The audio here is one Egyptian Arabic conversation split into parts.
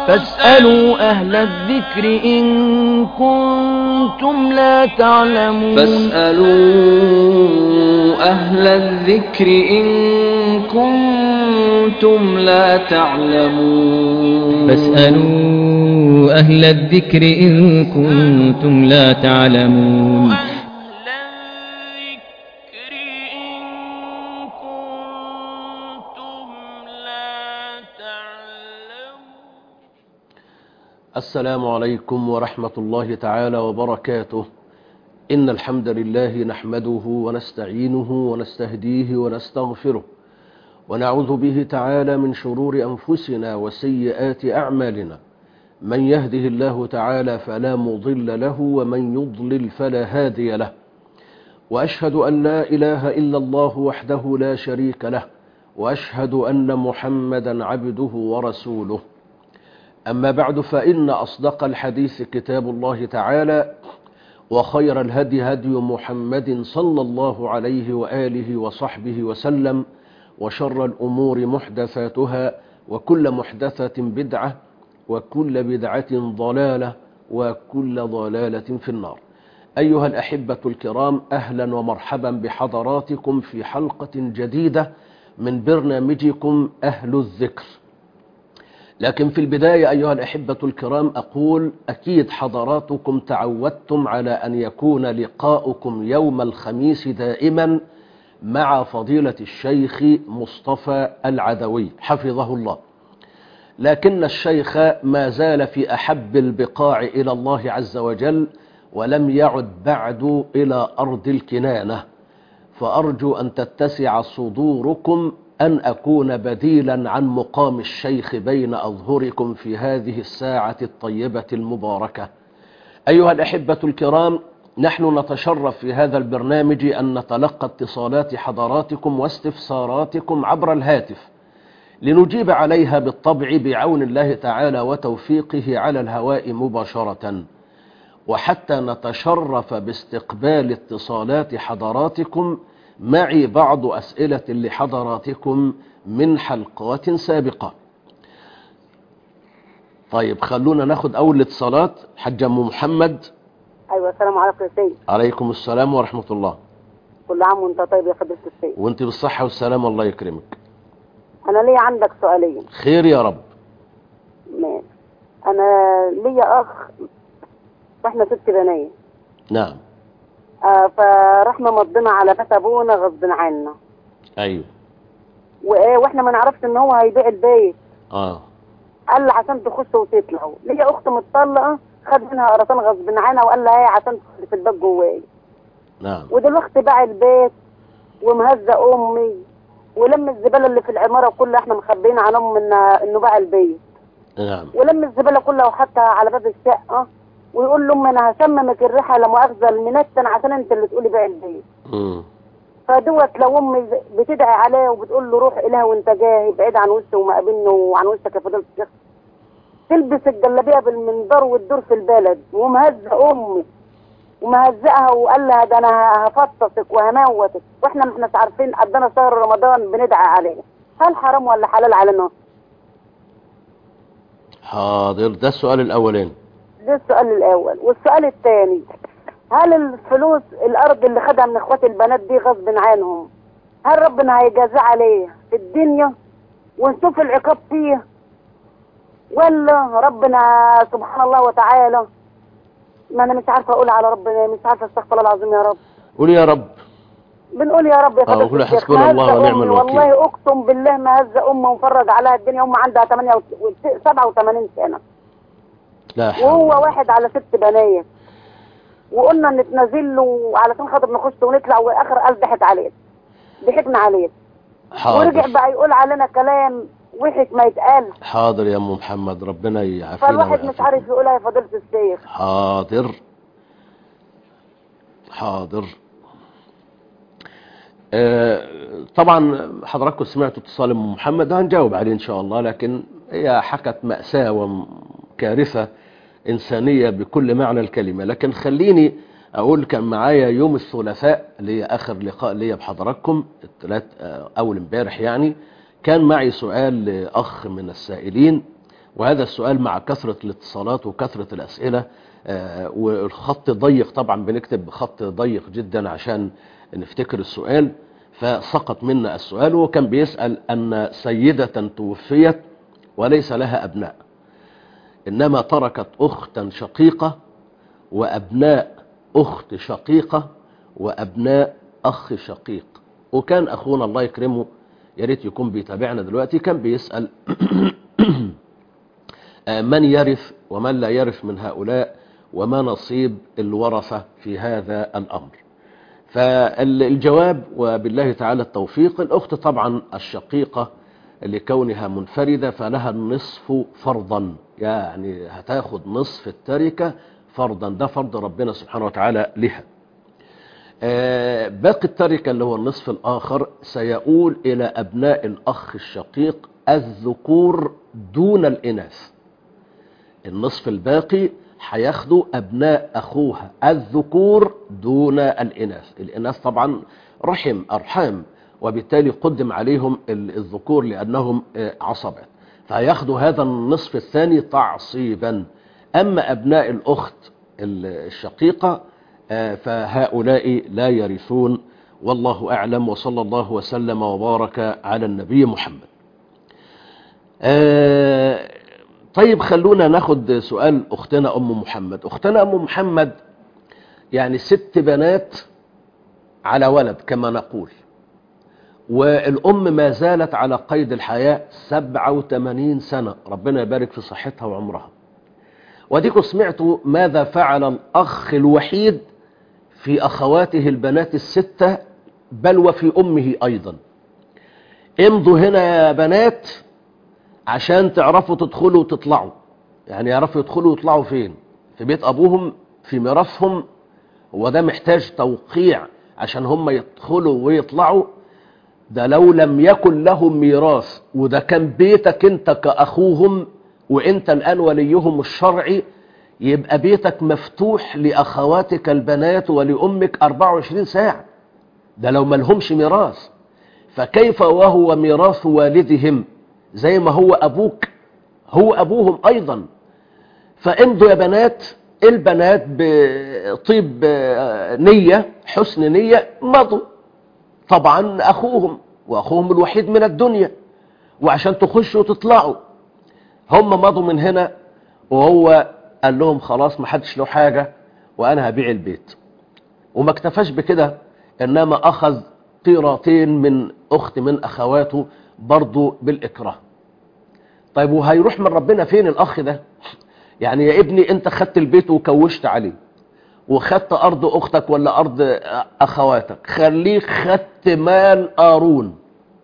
فاسألوا أهل الذكر إن كنتم لا تعلمون فاسألوا أهل الذكر إن كنتم لا تعلمون فاسألوا أهل الذكر إن كنتم لا تعلمون أهل الذكر إن كنتم لا تعلمون السلام عليكم ورحمة الله تعالى وبركاته إن الحمد لله نحمده ونستعينه ونستهديه ونستغفره ونعوذ به تعالى من شرور أنفسنا وسيئات أعمالنا من يهده الله تعالى فلا مضل له ومن يضلل فلا هادي له وأشهد أن لا إله إلا الله وحده لا شريك له وأشهد أن محمدا عبده ورسوله أما بعد فإن أصدق الحديث كتاب الله تعالى وخير الهدي هدي محمد صلى الله عليه وآله وصحبه وسلم وشر الأمور محدثاتها وكل محدثة بدعة وكل بدعة ضلالة وكل ضلالة في النار أيها الأحبة الكرام أهلا ومرحبا بحضراتكم في حلقة جديدة من برنامجكم أهل الذكر لكن في البداية أيها الأحبة الكرام أقول أكيد حضراتكم تعودتم على أن يكون لقاؤكم يوم الخميس دائما مع فضيلة الشيخ مصطفى العدوي حفظه الله لكن الشيخ ما زال في أحب البقاع إلى الله عز وجل ولم يعد بعد إلى أرض الكنانة فأرجو أن تتسع صدوركم أن أكون بديلا عن مقام الشيخ بين أظهركم في هذه الساعة الطيبة المباركة أيها الأحبة الكرام نحن نتشرف في هذا البرنامج أن نتلقى اتصالات حضراتكم واستفساراتكم عبر الهاتف لنجيب عليها بالطبع بعون الله تعالى وتوفيقه على الهواء مباشرة وحتى نتشرف باستقبال اتصالات حضراتكم معي بعض أسئلة لحضراتكم من حلقات سابقة طيب خلونا ناخد أول اتصالات حج أم محمد ايوه السلام عليكم يا سيد عليكم السلام ورحمة الله كل عام وانت طيب يا فضيله السيد وانت بالصحة والسلام الله يكرمك انا ليا عندك سؤالين خير يا رب ماشي انا ليا اخ واحنا ست بنات نعم آه فرحنا مضينا على بيت ابونا غصب عنا أيوه وايه واحنا ما نعرفش ان هو هيبيع البيت آه قال لي عشان تخشوا وتطلعوا ليا اخت متطلقه خد منها قرطان غصب عنها وقال لها ايه عشان تدخلي في البيت جوايا نعم ودلوقتي باع البيت ومهزق امي ولم الزباله اللي في العماره كلها احنا مخبيين عن امه ان انه باع البيت نعم ولم الزباله كلها وحطها على باب الشقه ويقول لهم انا هشممك الريحه لا مؤاخذه المنتن عشان انت اللي تقولي بيع البيت مم. فدوت لو امي بتدعي عليه وبتقول له روح الها وانت جاي بعيد عن وشه ومقابلنه وعن وشك يا فضيله الشيخ تلبس الجلابيه بالمنظار وتدور في البلد ومهزق امي ومهزقها وقال لها ده انا هفطسك وهموتك واحنا ما احناش عارفين قدنا شهر رمضان بندعي عليه هل حرام ولا حلال علينا؟ حاضر ده السؤال الأولاني ده السؤال الاول والسؤال الثاني هل الفلوس الارض اللي خدها من اخوات البنات دي غصب عنهم هل ربنا هيجازيه عليه في الدنيا ونشوف العقاب فيه ولا ربنا سبحان الله وتعالى ما انا مش عارفه اقول على ربنا مش عارفه استغفر الله العظيم يا رب قول يا رب بنقول يا رب يا آه، فضيلة وقول الشيخ حسبنا الله مهزة ونعم أمي، الوكيل. والله اقسم بالله ما هز امه ومفرج عليها الدنيا امه عندها 87 سنه لا حول وهو ولا واحد على ست بنات وقلنا نتنازل له علشان خاطر نخش ونطلع واخر قال ضحك عليه ضحكنا عليه ورجع حاضر بقى يقول علينا كلام وحش ما يتقال حاضر يا ام محمد ربنا يعافينا فالواحد مش ويعافيكم. عارف يقولها يا فضيله الشيخ حاضر حاضر آه، طبعا حضراتكم سمعتوا اتصال ام محمد هنجاوب عليه ان شاء الله لكن هي حكت مأساة وكارثة إنسانية بكل معنى الكلمة لكن خليني أقول كان معايا يوم الثلاثاء اللي هي آخر لقاء ليا بحضراتكم الثلاث أول امبارح يعني كان معي سؤال لأخ من السائلين وهذا السؤال مع كثرة الاتصالات وكثرة الأسئلة آه، والخط ضيق طبعا بنكتب خط ضيق جدا عشان نفتكر السؤال فسقط منا السؤال وكان بيسأل أن سيدة توفيت وليس لها أبناء إنما تركت أختا شقيقة وأبناء أخت شقيقة وأبناء أخ شقيق وكان أخونا الله يكرمه يا ريت يكون بيتابعنا دلوقتي كان بيسأل آه، من يرث ومن لا يرث من هؤلاء وما نصيب الورثة في هذا الأمر فالجواب وبالله تعالى التوفيق الأخت طبعا الشقيقة لكونها منفردة فلها النصف فرضا يعني هتاخد نصف التركة فرضا ده فرض ربنا سبحانه وتعالى لها آه، باقي التركة اللي هو النصف الآخر سيؤول إلى أبناء الأخ الشقيق الذكور دون الإناث النصف الباقي هياخدوا أبناء أخوها الذكور دون الإناث الإناث طبعا رحم أرحام وبالتالي قدم عليهم ال- الذكور لأنهم آه، عصبات فياخدوا هذا النصف الثاني تعصيبا أما أبناء الأخت ال- الشقيقة آه، فهؤلاء لا يرثون والله أعلم وصلى الله وسلم وبارك على النبي محمد آه، طيب خلونا ناخد سؤال أختنا أم محمد أختنا أم محمد يعني ست بنات على ولد كما نقول والأم ما زالت على قيد الحياة 87 سنة ربنا يبارك في صحتها وعمرها وديكم سمعتوا ماذا فعل الأخ الوحيد في أخواته البنات الستة بل وفي أمه أيضا امضوا هنا يا بنات عشان تعرفوا تدخلوا وتطلعوا يعني يعرفوا يدخلوا ويطلعوا فين في بيت أبوهم في ميراثهم هو ده محتاج توقيع عشان هم يدخلوا ويطلعوا ده لو لم يكن لهم ميراث وده كان بيتك انت كأخوهم وانت الآن وليهم الشرعي يبقى بيتك مفتوح لأخواتك البنات ولأمك 24 ساعة ده لو ملهمش ميراث فكيف وهو ميراث والدهم زي ما هو أبوك هو أبوهم أيضا فامضوا يا بنات البنات بطيب نية حسن نية مضوا طبعا أخوهم وأخوهم الوحيد من الدنيا وعشان تخشوا وتطلعوا هم مضوا من هنا وهو قال لهم خلاص ما حدش له حاجة وأنا هبيع البيت وما اكتفاش بكده إنما أخذ قيراطين من أخت من أخواته برضو بالإكراه طيب وهيروح من ربنا فين الأخ ده يعني يا ابني أنت خدت البيت وكوشت عليه وخدت أرض أختك ولا أرض أخواتك خليك خدت مال قارون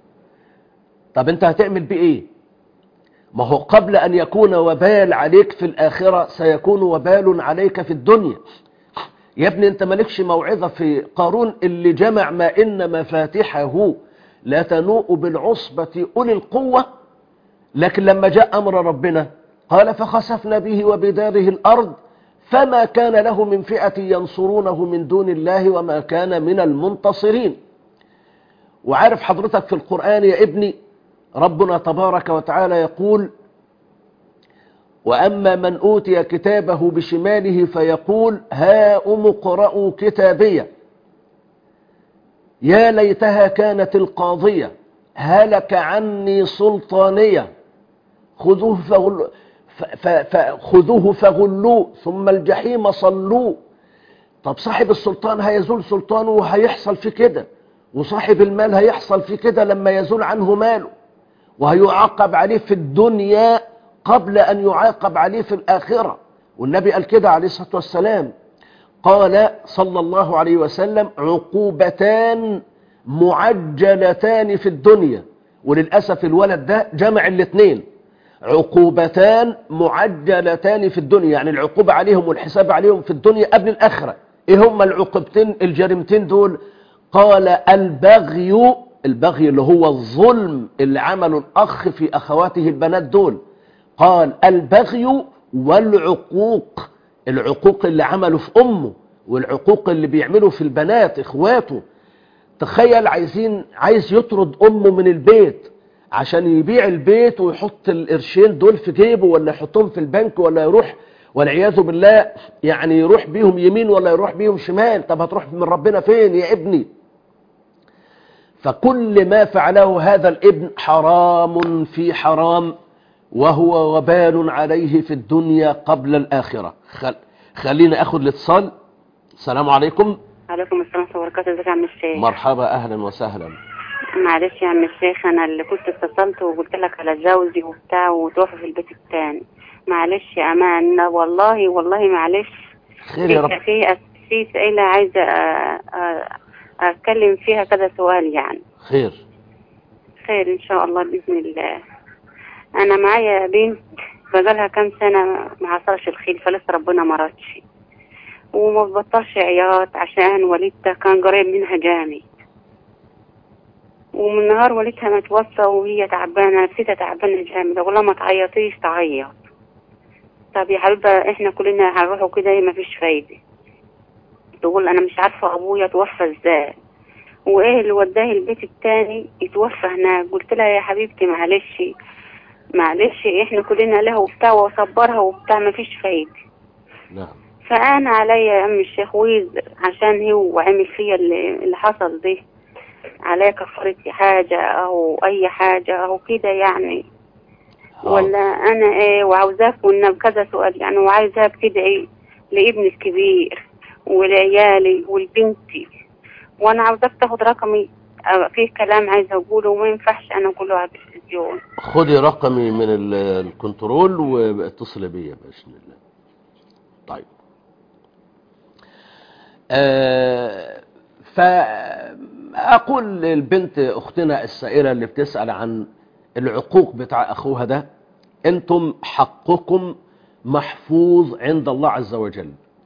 طب أنت هتعمل بيه إيه ما هو قبل أن يكون وبال عليك في الآخرة سيكون وبال عليك في الدنيا يا ابني أنت مالكش موعظة في قارون اللي جمع ما إن مفاتحه لا تنوء بالعصبة أولي القوة لكن لما جاء أمر ربنا قال فخسفنا به وبداره الأرض فما كان له من فئة ينصرونه من دون الله وما كان من المنتصرين وعارف حضرتك في القرآن يا ابني ربنا تبارك وتعالى يقول وأما من أوتي كتابه بشماله فيقول هاؤم اقرءوا كتابيه يا ليتها كانت القاضية هلك عني سلطانية خذوه فغل فخذوه فغلوه ثم الجحيم صلوه طب صاحب السلطان هيزول سلطانه وهيحصل في كده وصاحب المال هيحصل في كده لما يزول عنه ماله وهيعاقب عليه في الدنيا قبل أن يعاقب عليه في الآخرة والنبي قال كده عليه الصلاة والسلام قال صلى الله عليه وسلم عقوبتان معجلتان في الدنيا وللأسف الولد ده جمع الاثنين عقوبتان معجلتان في الدنيا يعني العقوبة عليهم والحساب عليهم في الدنيا قبل الآخرة ايه هما العقوبتين الجريمتين دول قال البغي البغي اللي هو الظلم اللي عمله الأخ في أخواته البنات دول قال البغي والعقوق العقوق اللي عمله في أمه والعقوق اللي بيعمله في البنات إخواته تخيل عايزين عايز يطرد أمه من البيت عشان يبيع البيت ويحط القرشين دول في جيبه ولا يحطهم في البنك ولا يروح والعياذ بالله يعني يروح بيهم يمين ولا يروح بيهم شمال طب هتروح من ربنا فين يا ابني فكل ما فعله هذا الابن حرام في حرام وهو وبال عليه في الدنيا قبل الآخرة خل... خلينا أخذ الاتصال السلام عليكم عليكم السلام ورحمة الله وبركاته ازيك يا عم الشيخ مرحبا أهلا وسهلا معلش يا عم الشيخ انا اللي كنت اتصلت وقلت لك على جوزي وبتاع وتوفى في البيت التاني معلش يا امان والله والله معلش خير يا رب في في في سئلة عايزة أ- أ- اتكلم فيها كذا سؤال يعني خير خير ان شاء الله باذن الله انا معايا بنت بقالها كام سنة ما حصلش الخير فلسه ربنا ما رادش وما بتبطلش عياط عشان والدتها كان قريب منها جامد ومن نهار والدتها ما توفى وهي تعبانة نفسيتها تعبانة جامد أقول لها ما تعيطيش تعيط طب يا حبيبة احنا كلنا هنروح وكده ما فيش فايدة تقول انا مش عارفة ابويا توفى ازاي وايه اللي وداه البيت التاني يتوفى هناك قلت لها يا حبيبتي معلش معلش احنا كلنا له وبتاع وصبرها وبتاع ما فيش فايدة نعم فانا عليا يا ام الشيخ ويز عشان هو عمل فيا اللي, اللي حصل ده عليا كفرت حاجة او اي حاجة او كده يعني ولا انا ايه وعاوزاك والنبي كذا سؤال يعني وعايزاك تدعي لابني الكبير ولعيالي ولبنتي وانا عاوزاك تاخد رقمي آه، في كلام عايزه اقوله وما ينفعش انا اقوله على التلفزيون خدي رقمي من ال- الكنترول واتصلي بيا بإذن الله طيب آه فأقول للبنت أختنا السائلة اللي بتسأل عن العقوق بتاع أخوها ده أنتم حقكم محفوظ عند الله عز وجل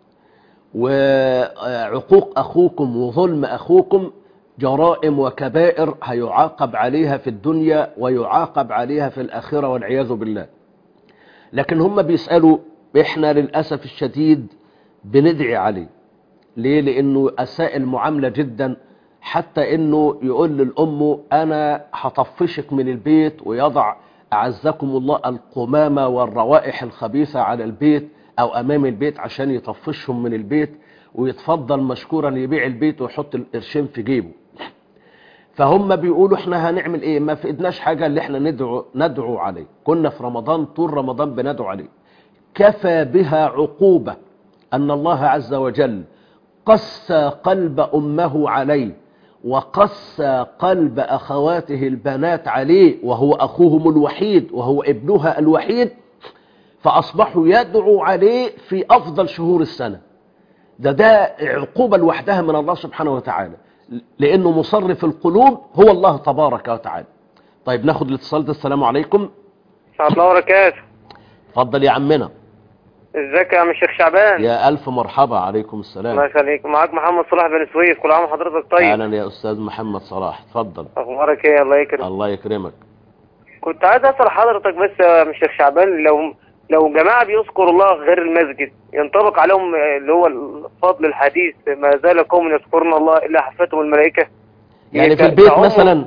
وعقوق أخوكم وظلم أخوكم جرائم وكبائر هيعاقب عليها في الدنيا ويعاقب عليها في الآخرة والعياذ بالله لكن هم بيسألوا إحنا للأسف الشديد بندعي عليه ليه لأنه أساء المعاملة جدا حتى أنه يقول للأم أنا هطفشك من البيت ويضع أعزكم الله القمامة والروائح الخبيثة على البيت أو أمام البيت عشان يطفشهم من البيت ويتفضل مشكورا يبيع البيت ويحط القرشين في جيبه فهم بيقولوا احنا هنعمل ايه ما في ايدناش حاجة اللي احنا ندعو, ندعو عليه كنا في رمضان طول رمضان بندعو عليه كفى بها عقوبة ان الله عز وجل قسى قلب امه عليه وقسى قلب اخواته البنات عليه وهو اخوهم الوحيد وهو ابنها الوحيد فاصبحوا يدعو عليه في افضل شهور السنة ده ده عقوبة لوحدها من الله سبحانه وتعالى لأنه مصرف القلوب هو الله تبارك وتعالى طيب ناخد الاتصال ده السلام عليكم ورحمة الله وبركاته اتفضل يا عمنا ازيك يا عم الشيخ شعبان يا ألف مرحبا عليكم الله السلام يخليك معاك محمد صلاح بن سويف كل عام وحضرتك طيب أهلا يا أستاذ محمد صلاح اتفضل اخبارك ايه الله يكرمك الله يكرمك كنت عايز اسال حضرتك بس يا عم الشيخ شعبان لو لو جماعة بيذكروا الله غير المسجد ينطبق عليهم اللي هو الفضل الحديث ما زال قوم يذكرون الله الا حفتهم الملائكة يعني في يك- البيت كعمر- مثلا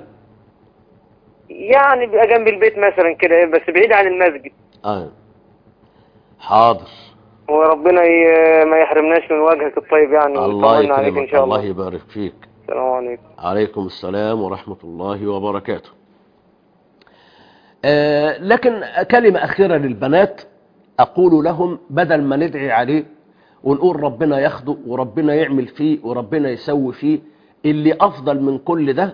يعني بيبقى جنب البيت مثلا كده بس بعيد عن المسجد آه. حاضر وربنا ي... ما يحرمناش من وجهك الطيب يعني الله ويطمنا عليك ان يكرمك شاء الله الله يبارك فيك السلام عليكم عليكم السلام ورحمة الله وبركاته آه، لكن كلمة أخيرة للبنات أقول لهم بدل ما ندعي عليه ونقول ربنا ياخده وربنا يعمل فيه وربنا يسوي فيه اللي أفضل من كل ده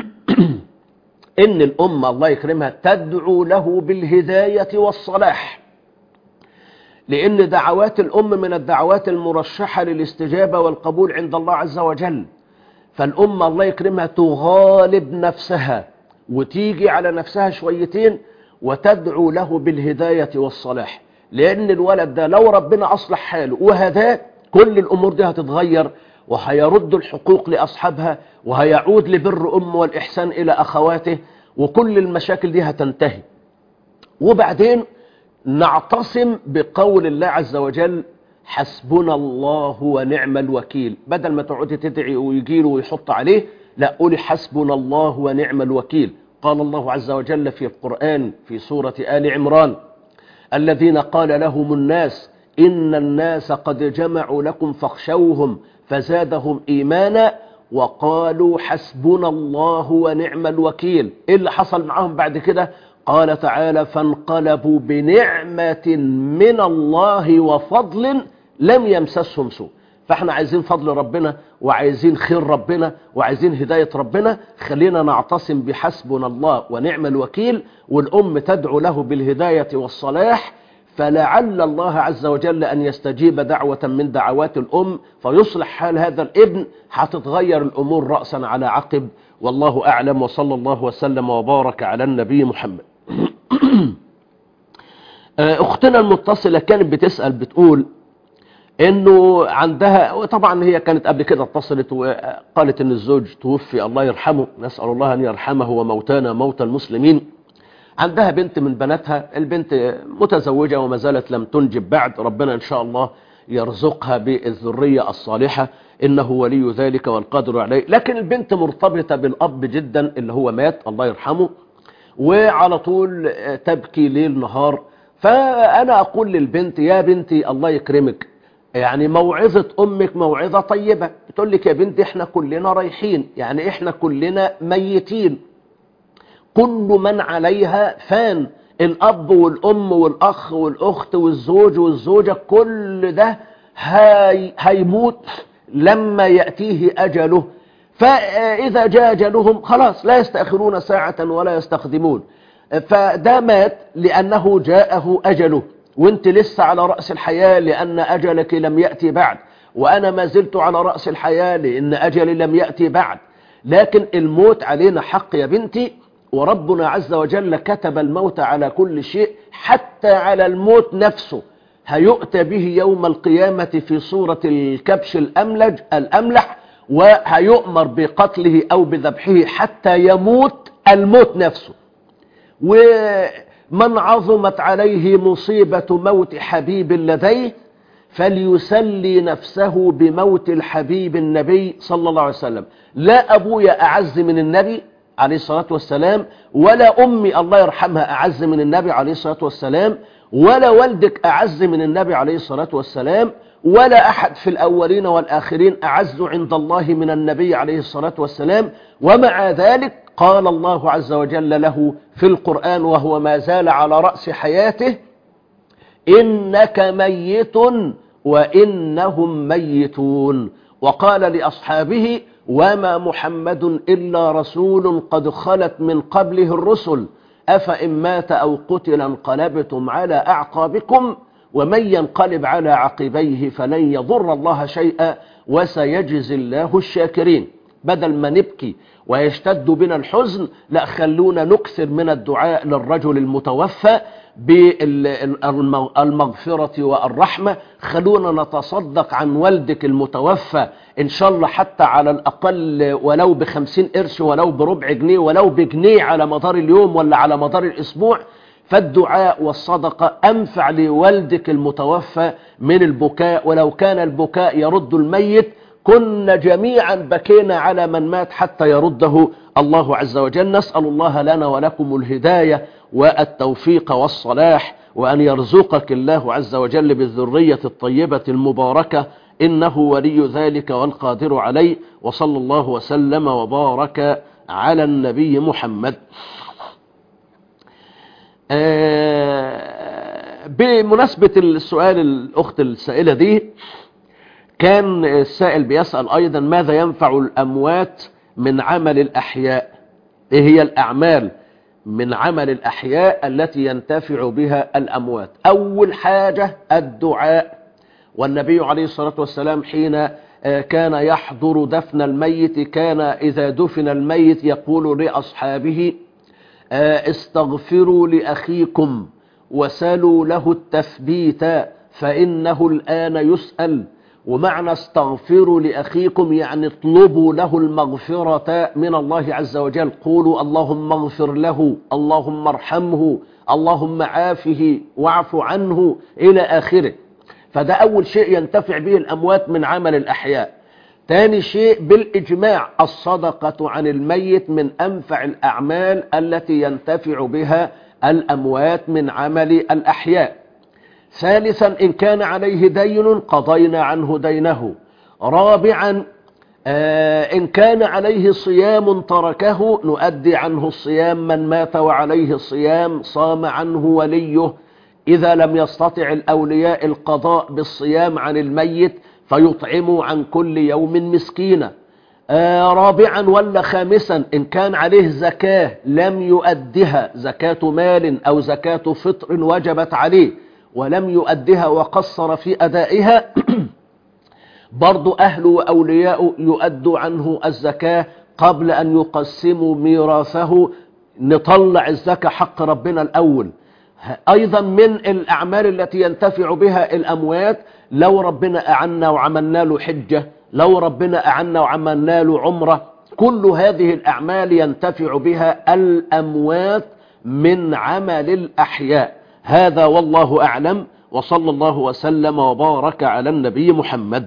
إن الأمة الله يكرمها تدعو له بالهداية والصلاح لأن دعوات الأم من الدعوات المرشحة للاستجابة والقبول عند الله عز وجل فالأمة الله يكرمها تغالب نفسها وتيجي على نفسها شويتين وتدعو له بالهداية والصلاح لأن الولد ده لو ربنا أصلح حاله وهداه كل الأمور دي هتتغير وهيرد الحقوق لأصحابها وهيعود لبر أمه والإحسان إلى أخواته وكل المشاكل دي هتنتهي وبعدين نعتصم بقول الله عز وجل حسبنا الله ونعم الوكيل بدل ما تقعدي تدعي ويجي له ويحط عليه لا قولي حسبنا الله ونعم الوكيل قال الله عز وجل في القرآن في سورة آل عمران الذين قال لهم الناس إن الناس قد جمعوا لكم فاخشوهم فزادهم إيمانا وقالوا حسبنا الله ونعم الوكيل إيه اللي حصل معهم بعد كده قال تعالى فانقلبوا بنعمة من الله وفضل لم يمسسهم سوء فاحنا عايزين فضل ربنا وعايزين خير ربنا وعايزين هداية ربنا خلينا نعتصم بحسبنا الله ونعم الوكيل والأم تدعو له بالهداية والصلاح فلعل الله عز وجل أن يستجيب دعوة من دعوات الأم فيصلح حال هذا الابن هتتغير الأمور رأسا على عقب والله أعلم وصلى الله وسلم وبارك على النبي محمد أختنا المتصلة كانت بتسأل بتقول انه عندها وطبعا هي كانت قبل كده اتصلت وقالت ان الزوج توفي الله يرحمه نسأل الله ان يرحمه وموتانا موتى المسلمين عندها بنت من بناتها البنت متزوجة وما زالت لم تنجب بعد ربنا ان شاء الله يرزقها بالذرية الصالحة انه ولي ذلك والقادر عليه لكن البنت مرتبطة بالاب جدا اللي هو مات الله يرحمه وعلى طول تبكي ليل نهار فانا اقول للبنت يا بنتي الله يكرمك يعني موعظة امك موعظة طيبة بتقول لك يا بنتي احنا كلنا رايحين يعني احنا كلنا ميتين كل من عليها فان الاب والام والاخ والاخت والزوج والزوجة كل ده هاي هيموت لما يأتيه اجله فاذا جاء اجلهم خلاص لا يستأخرون ساعة ولا يستخدمون فده مات لانه جاءه اجله وانت لسه على رأس الحياة لأن أجلك لم يأتي بعد وأنا ما زلت على رأس الحياة لأن أجلي لم يأتي بعد لكن الموت علينا حق يا بنتي وربنا عز وجل كتب الموت على كل شيء حتى على الموت نفسه هيؤتى به يوم القيامة في صورة الكبش الأملج الأملح وهيؤمر بقتله أو بذبحه حتى يموت الموت نفسه ومن عظمت عليه مصيبة موت حبيب لديه فليسلي نفسه بموت الحبيب النبي صلى الله عليه وسلم لا أبويا أعز من النبي عليه الصلاة والسلام ولا أمي الله يرحمها أعز من النبي عليه الصلاة والسلام ولا والدك أعز من النبي عليه الصلاة والسلام ولا أحد في الأولين والآخرين أعز عند الله من النبي عليه الصلاة والسلام ومع ذلك قال الله عز وجل له في القرآن وهو ما زال على رأس حياته إنك ميت وإنهم ميتون وقال لأصحابه وما محمد إلا رسول قد خلت من قبله الرسل أفإن مات أو قتل انقلبتم على أعقابكم ومن ينقلب على عقبيه فلن يضر الله شيئا وسيجزي الله الشاكرين بدل ما نبكي ويشتد بنا الحزن لا خلونا نكثر من الدعاء للرجل المتوفى بالمغفرة والرحمة خلونا نتصدق عن والدك المتوفى إن شاء الله حتى على الأقل ولو بخمسين قرش ولو بربع جنيه ولو بجنيه على مدار اليوم ولا على مدار الأسبوع فالدعاء والصدقة أنفع لوالدك المتوفى من البكاء ولو كان البكاء يرد الميت كنا جميعا بكينا على من مات حتى يرده الله عز وجل نسأل الله لنا ولكم الهداية والتوفيق والصلاح وأن يرزقك الله عز وجل بالذرية الطيبة المباركة إنه ولي ذلك والقادر عليه وصلى الله وسلم وبارك على النبي محمد بمناسبة السؤال الأخت السائلة دي كان السائل بيسأل أيضا ماذا ينفع الأموات من عمل الأحياء إيه هي الأعمال من عمل الأحياء التي ينتفع بها الأموات أول حاجة الدعاء والنبي عليه الصلاة والسلام حين كان يحضر دفن الميت كان إذا دفن الميت يقول لأصحابه استغفروا لأخيكم وسلوا له التثبيت فإنه الآن يسأل ومعنى استغفروا لأخيكم يعني اطلبوا له المغفرة من الله عز وجل قولوا اللهم اغفر له اللهم ارحمه اللهم عافه واعف عنه إلى آخره فده أول شيء ينتفع به الأموات من عمل الأحياء تاني شيء بالإجماع الصدقة عن الميت من أنفع الأعمال التي ينتفع بها الأموات من عمل الأحياء ثالثا إن كان عليه دين قضينا عنه دينه رابعا آه إن كان عليه صيام تركه نؤدي عنه الصيام من مات وعليه الصيام صام عنه وليه إذا لم يستطع الأولياء القضاء بالصيام عن الميت فيطعموا عن كل يوم مسكينا آه رابعا ولا خامسا إن كان عليه زكاة لم يؤدها زكاة مال أو زكاة فطر وجبت عليه ولم يؤدها وقصر في أدائها برضو أهله وأولياء يؤدوا عنه الزكاة قبل أن يقسموا ميراثه نطلع الزكاة حق ربنا الأول أيضا من الأعمال التي ينتفع بها الأموات لو ربنا أعنا وعملنا له حجة لو ربنا أعنا وعملنا له عمرة كل هذه الأعمال ينتفع بها الأموات من عمل الأحياء هذا والله أعلم وصلى الله وسلم وبارك على النبي محمد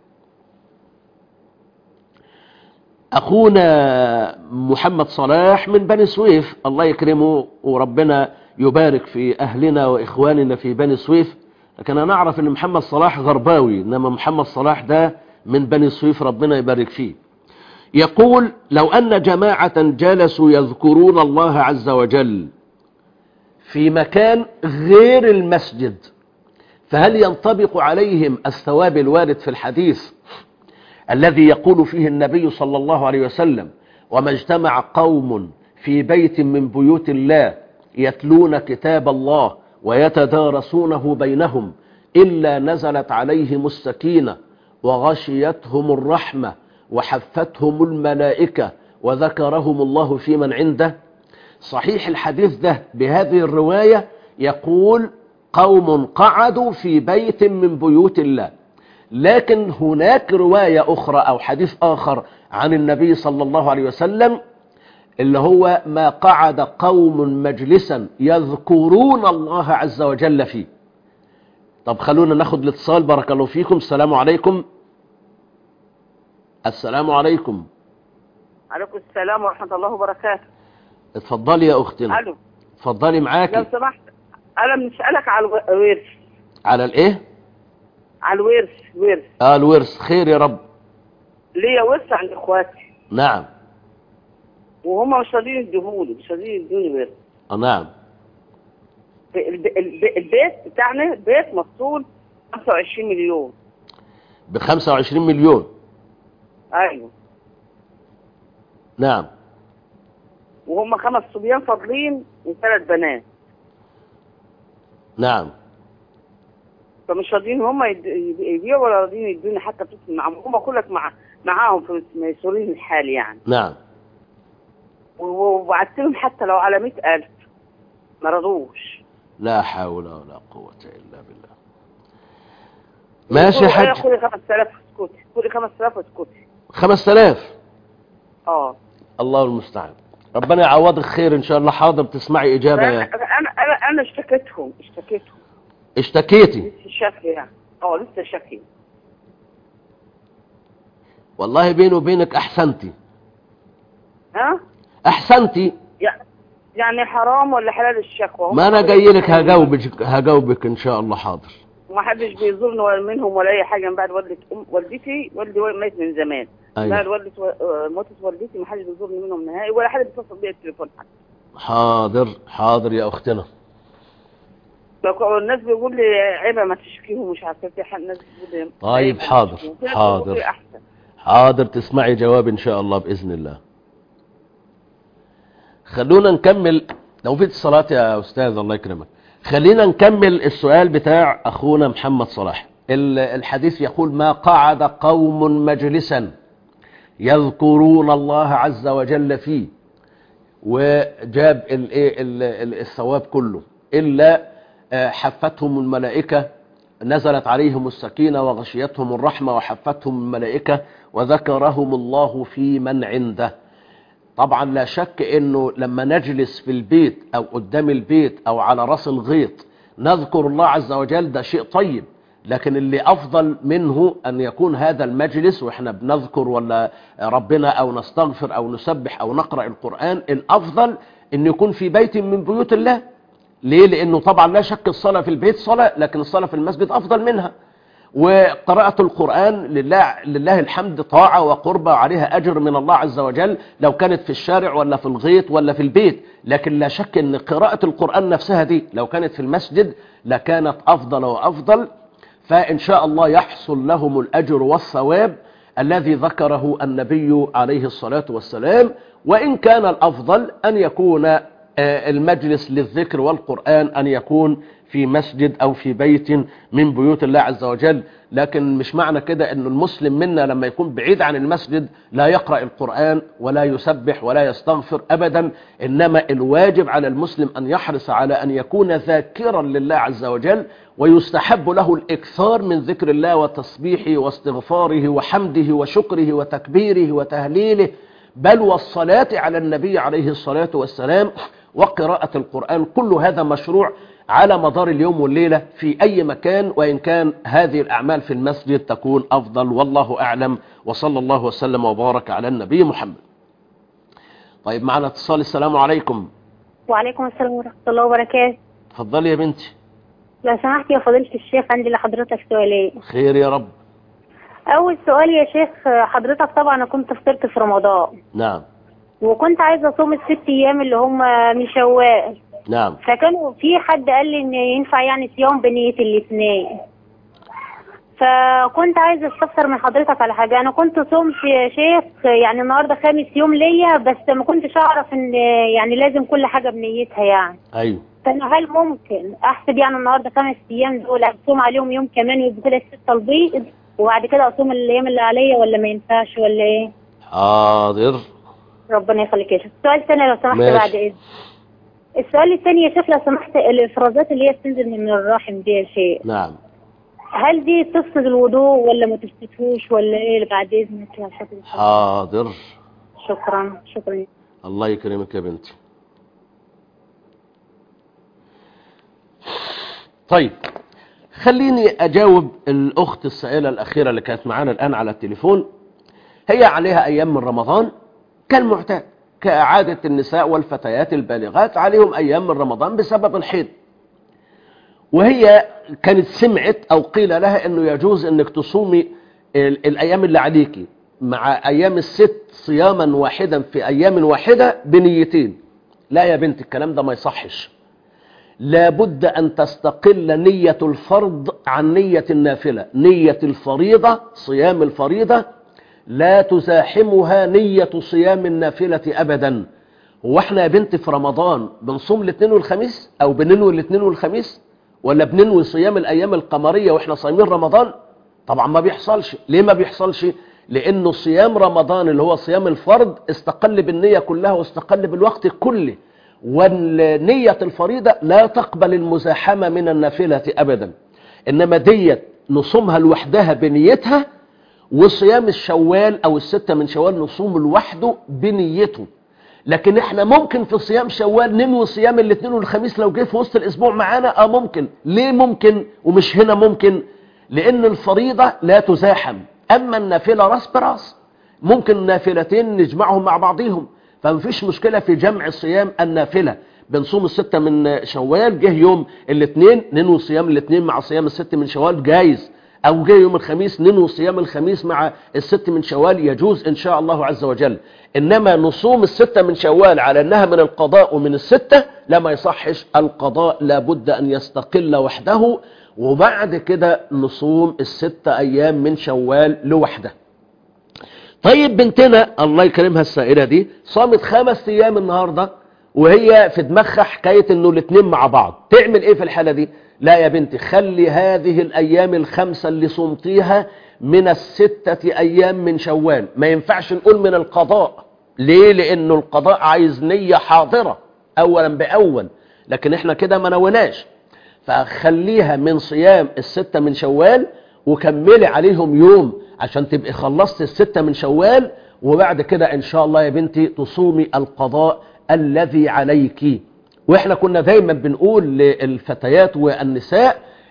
أخونا محمد صلاح من بني سويف الله يكرمه وربنا يبارك في أهلنا وإخواننا في بني سويف لكن أنا أعرف أن محمد صلاح غرباوي إنما محمد صلاح ده من بني سويف ربنا يبارك فيه يقول لو أن جماعة جلسوا يذكرون الله عز وجل في مكان غير المسجد فهل ينطبق عليهم الثواب الوارد في الحديث الذي يقول فيه النبي صلى الله عليه وسلم وما اجتمع قوم في بيت من بيوت الله يتلون كتاب الله ويتدارسونه بينهم إلا نزلت عليهم السكينة وغشيتهم الرحمة وحفتهم الملائكة وذكرهم الله في من عنده صحيح الحديث ده بهذه الرواية يقول قوم قعدوا في بيت من بيوت الله لكن هناك رواية أخرى أو حديث آخر عن النبي صلى الله عليه وسلم اللي هو ما قعد قوم مجلسا يذكرون الله عز وجل فيه طب خلونا ناخد الاتصال بارك الله فيكم السلام عليكم السلام عليكم عليكم السلام ورحمة الله وبركاته اتفضلي يا اختنا ألو اتفضلي لو معاكي سمحت أنا بنسألك على الو- الورث على الايه على الورث ورث اه الورث خير يا رب ليا ورث عند إخواتي نعم وهم مش راضيين يديهولي مش راضيين يدوني ورث آه نعم الب- الب- البيت بتاعنا بيت مفصول 25 مليون ب 25 مليون أيوه نعم وهم خمس صبيان فاضلين وثلاث بنات نعم فمش راضيين هم يد- يبيعوا ولا راضيين يدوني حتى فلوس معاهم هم كلك مع معاهم في ميسورين الحال يعني نعم و- وبعت لهم حتى لو على 100000 ما رضوش لا حول ولا قوة إلا بالله ماشي يا يقولوا إيه، حاج خدي 5000 اسكتي خدي 5000 اسكتي 5000 اه الله المستعان ربنا يعوضك خير ان شاء الله حاضر تسمعي اجابه انا يا انا انا انا اشتكيتهم اشتكيتهم اشتكيتي لسه شكي يعني اه لسه شكي والله بيني وبينك احسنتي ها احسنتي يع- يعني حرام ولا حلال الشكوى هم ما انا كلهم جاي لك بيزوروني. هجاوبك هجاوبك ان شاء الله حاضر وما حدش بيزورني ولا منهم ولا اي حاجه من بعد والدة ام والدتي والدي ميت من زمان بعد ايوه والدة و- آه، موتت والدتي ما حدش بيزورني منهم نهائي ولا حد بيتصل بيا التليفون حتى حاضر حاضر يا اختنا لو الناس بيقول لي عيبه ما تشكيهم مش عارفه في حد ناس بتقول لي طيب، عيبة ما حاضر، تشكيهم. في ناس حاضر. بيقولوا لي احسن حاضر تسمعي جواب ان شاء الله باذن الله خلونا نكمل لو في اتصالات يا استاذ الله يكرمك خلينا نكمل السؤال بتاع اخونا محمد صلاح ال- الحديث يقول ما قعد قوم مجلسا يذكرون الله عز وجل فيه وجاب الايه ال- ال- الثواب كله الا آه، حفتهم الملائكه نزلت عليهم السكينه وغشيتهم الرحمه وحفتهم الملائكه وذكرهم الله في من عنده طبعا لا شك انه لما نجلس في البيت او قدام البيت او على راس الغيط نذكر الله عز وجل ده شيء طيب لكن اللي أفضل منه أن يكون هذا المجلس وإحنا بنذكر ولا ربنا أو نستغفر أو نسبح أو نقرأ القرآن الأفضل أن يكون في بيت من بيوت الله ليه؟ لأنه طبعا لا شك الصلاة في البيت صلاة لكن الصلاة في المسجد أفضل منها وقراءة القرآن لله, لله الحمد طاعة وقربة وعليها أجر من الله عز وجل لو كانت في الشارع ولا في الغيط ولا في البيت لكن لا شك أن قراءة القرآن نفسها دي لو كانت في المسجد لكانت أفضل وأفضل فإن شاء الله يحصل لهم الأجر والثواب الذي ذكره النبي عليه الصلاة والسلام وإن كان الأفضل أن يكون المجلس للذكر والقرآن أن يكون في مسجد أو في بيت من بيوت الله عز وجل لكن مش معنى كده أن المسلم منا لما يكون بعيد عن المسجد لا يقرأ القرآن ولا يسبح ولا يستغفر أبدا إنما الواجب على المسلم أن يحرص على أن يكون ذاكرا لله عز وجل ويستحب له الإكثار من ذكر الله وتسبيحه واستغفاره وحمده وشكره وتكبيره وتهليله بل والصلاة على النبي عليه الصلاة والسلام وقراءة القرآن كل هذا مشروع على مدار اليوم والليلة في أي مكان وإن كان هذه الأعمال في المسجد تكون أفضل والله أعلم وصلى الله وسلم وبارك على النبي محمد طيب معنا اتصال السلام عليكم وعليكم السلام ورحمة الله وبركاته تفضلي يا بنتي لو سمحت يا فضيلة الشيخ عندي لحضرتك سؤالين خير يا رب أول سؤال يا شيخ حضرتك طبعا أنا كنت فطرت في رمضان نعم وكنت عايزة أصوم الست أيام اللي هم من شوال نعم فكانوا في حد قال لي إن ينفع يعني صيام بنية الاثنين فكنت عايزة استفسر من حضرتك على حاجة أنا كنت صمت يا شيخ يعني النهاردة خامس يوم ليا بس ما كنتش أعرف إن يعني لازم كل حاجة بنيتها يعني أيوه فأنا هل ممكن أحسب يعني النهاردة خمس أيام دول أصوم عليهم يوم كمان ويبقى كده الستة البيض وبعد كده أصوم الأيام اللي عليا ولا ما ينفعش ولا إيه؟ حاضر ربنا يخليك يا شيخ السؤال الثاني لو سمحت ماشي. بعد إذن السؤال الثاني يا شيخ لو سمحت الإفرازات اللي هي بتنزل من الرحم دي يا شيخ نعم هل دي تفسد الوضوء ولا ما تفسدهوش ولا إيه بعد إذنك يا شيخ حاضر شكرا شكرا الله يكرمك يا بنتي طيب خليني أجاوب الأخت السائلة الأخيرة اللي كانت معانا الآن على التليفون هي عليها أيام من رمضان كالمعتاد كعادة النساء والفتيات البالغات عليهم أيام من رمضان بسبب الحيض وهي كانت سمعت أو قيل لها أنه يجوز أنك تصومي ال- الأيام اللي عليكي مع أيام الست صياما واحدا في أيام واحدة بنيتين لا يا بنت الكلام ده ما يصحش لابد أن تستقل نية الفرض عن نية النافلة نية الفريضة صيام الفريضة لا تزاحمها نية صيام النافلة أبدا هو احنا يا بنت في رمضان بنصوم الاثنين والخميس أو بننوي الاثنين والخميس ولا بننوي صيام الأيام القمرية وإحنا صايمين رمضان طبعا ما بيحصلش ليه ما بيحصلش لأنه صيام رمضان اللي هو صيام الفرض استقل بالنية كلها واستقل بالوقت كله والنية الفريضة لا تقبل المزاحمة من النافلة أبدا إنما ديت نصومها لوحدها بنيتها وصيام الشوال أو الستة من شوال نصوم لوحده بنيته لكن احنا ممكن في صيام شوال ننوي صيام الاثنين والخميس لو جه في وسط الاسبوع معانا اه ممكن ليه ممكن ومش هنا ممكن لان الفريضة لا تزاحم اما النافلة راس براس ممكن نافلتين نجمعهم مع بعضهم فمفيش مشكلة في جمع صيام النافلة بنصوم الستة من شوال جه يوم الاثنين ننوي صيام الاثنين مع صيام الست من شوال جايز او جه يوم الخميس ننوي صيام الخميس مع الست من شوال يجوز ان شاء الله عز وجل انما نصوم الستة من شوال على انها من القضاء ومن الستة لا ما يصحش القضاء لابد ان يستقل وحده وبعد كده نصوم الستة ايام من شوال لوحده طيب بنتنا الله يكرمها السائلة دي صامت خمس ايام النهاردة وهي في دماغها حكاية انه الاتنين مع بعض تعمل ايه في الحالة دي لا يا بنتي خلي هذه الايام الخمسة اللي صمتيها من الستة ايام من شوال ما ينفعش نقول من القضاء ليه لانه القضاء عايز نية حاضرة اولا باول لكن احنا كده ما نوناش فخليها من صيام الستة من شوال وكملي عليهم يوم عشان تبقي خلصت الستة من شوال وبعد كده ان شاء الله يا بنتي تصومي القضاء الذي عليك واحنا كنا دايما بنقول للفتيات والنساء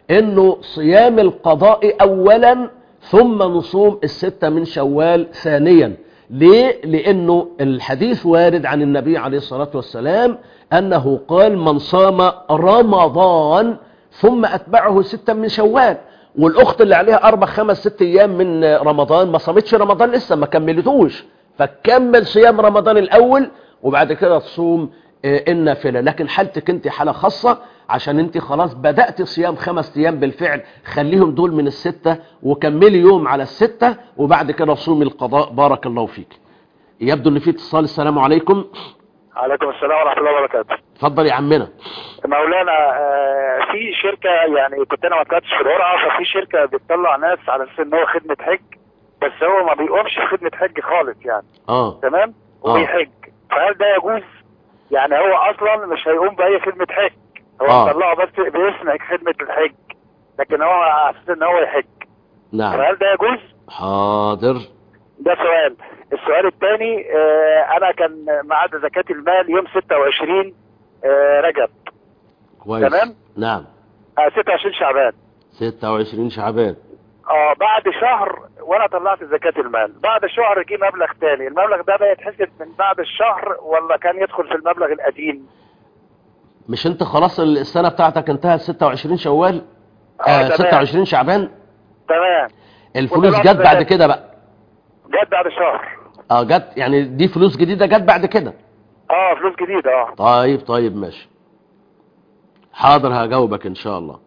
انه صيام القضاء اولا ثم نصوم الستة من شوال ثانيا ليه؟ لانه الحديث وارد عن النبي عليه الصلاة والسلام انه قال من صام رمضان ثم اتبعه ستة من شوال والاخت اللي عليها اربع خمس ست ايام من رمضان ما صامتش رمضان لسه ما كملتوش فكمل صيام رمضان الاول وبعد كده تصوم آه، النافله لكن حالتك انت حاله خاصه عشان انت خلاص بدات صيام خمس ايام بالفعل خليهم دول من السته وكملي يوم على السته وبعد كده صومي القضاء بارك الله فيك يبدو ان في اتصال السلام عليكم عليكم السلام ورحمة الله وبركاته اتفضل يا عمنا مولانا آه، في شركة يعني كنت انا ما طلعتش في القرعة ففي شركة بتطلع ناس على اساس ان هو خدمة حج بس هو ما بيقومش في خدمة حج خالص يعني اه تمام آه. وبيحج فهل ده يجوز يعني هو اصلا مش هيقوم باي خدمة حج هو آه. مطلعه بس باسم خدمة الحج لكن هو على اساس ان هو يحج نعم فهل ده يجوز حاضر ده سؤال السؤال الثاني انا كان ميعاد زكاة المال يوم 26 آه، رجب كويس تمام. نعم آه، 26 شعبان 26 شعبان اه بعد شهر وانا طلعت زكاة المال بعد شهر جه مبلغ تاني المبلغ ده بقى يتحسب من بعد الشهر ولا كان يدخل في المبلغ القديم مش انت خلاص السنه بتاعتك انتهت 26 شوال آه، آه تمام. 26 شعبان تمام الفلوس وطلعت جت بعد زكاة. كده بقى جت بعد شهر اه جت يعني دي فلوس جديده جت بعد كده اه فلوس جديدة اه طيب طيب ماشي حاضر هجاوبك ان شاء الله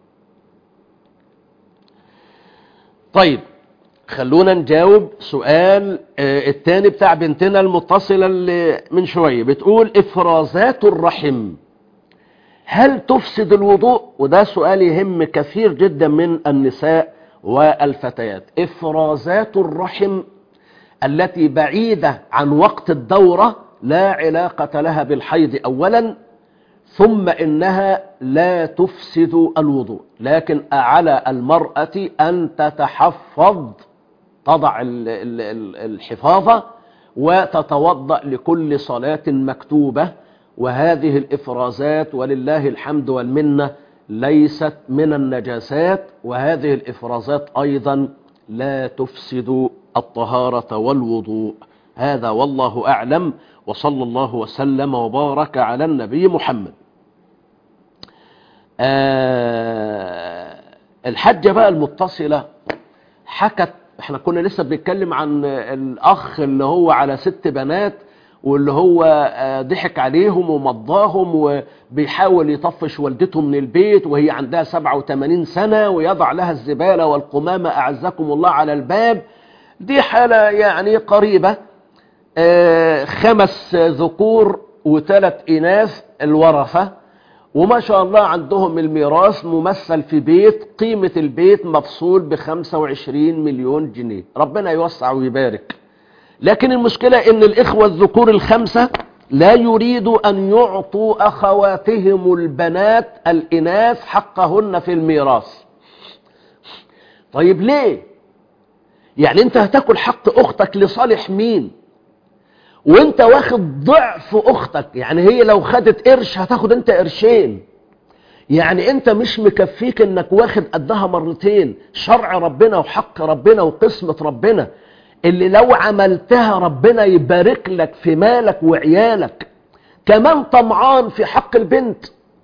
طيب خلونا نجاوب سؤال آه، التاني بتاع بنتنا المتصلة اللي من شوية بتقول افرازات الرحم هل تفسد الوضوء وده سؤال يهم كثير جدا من النساء والفتيات افرازات الرحم التي بعيدة عن وقت الدورة لا علاقة لها بالحيض اولا ثم انها لا تفسد الوضوء لكن على المرأة ان تتحفظ تضع ال- ال- ال- الحفاظة وتتوضأ لكل صلاة مكتوبة وهذه الإفرازات ولله الحمد والمنة ليست من النجاسات وهذه الإفرازات أيضا لا تفسد الطهارة والوضوء هذا والله أعلم وصلى الله وسلم وبارك على النبي محمد آه الحجة بقى المتصلة حكت احنا كنا لسه بنتكلم عن الاخ اللي هو على ست بنات واللي هو آه، ضحك عليهم ومضاهم وبيحاول يطفش والدته من البيت وهي عندها 87 سنة ويضع لها الزبالة والقمامة أعزكم الله على الباب دي حالة يعني قريبة آه، خمس ذكور وثلاث إناث الورثة وما شاء الله عندهم الميراث ممثل في بيت قيمة البيت مفصول ب 25 مليون جنيه ربنا يوسع ويبارك لكن المشكلة ان الاخوة الذكور الخمسة لا يريدوا ان يعطوا اخواتهم البنات الاناث حقهن في الميراث طيب ليه يعني انت هتاكل حق اختك لصالح مين وانت واخد ضعف اختك يعني هي لو خدت قرش هتاخد انت قرشين يعني انت مش مكفيك انك واخد قدها مرتين شرع ربنا وحق ربنا وقسمة ربنا اللي لو عملتها ربنا يبارك لك في مالك وعيالك كمان طمعان في حق البنت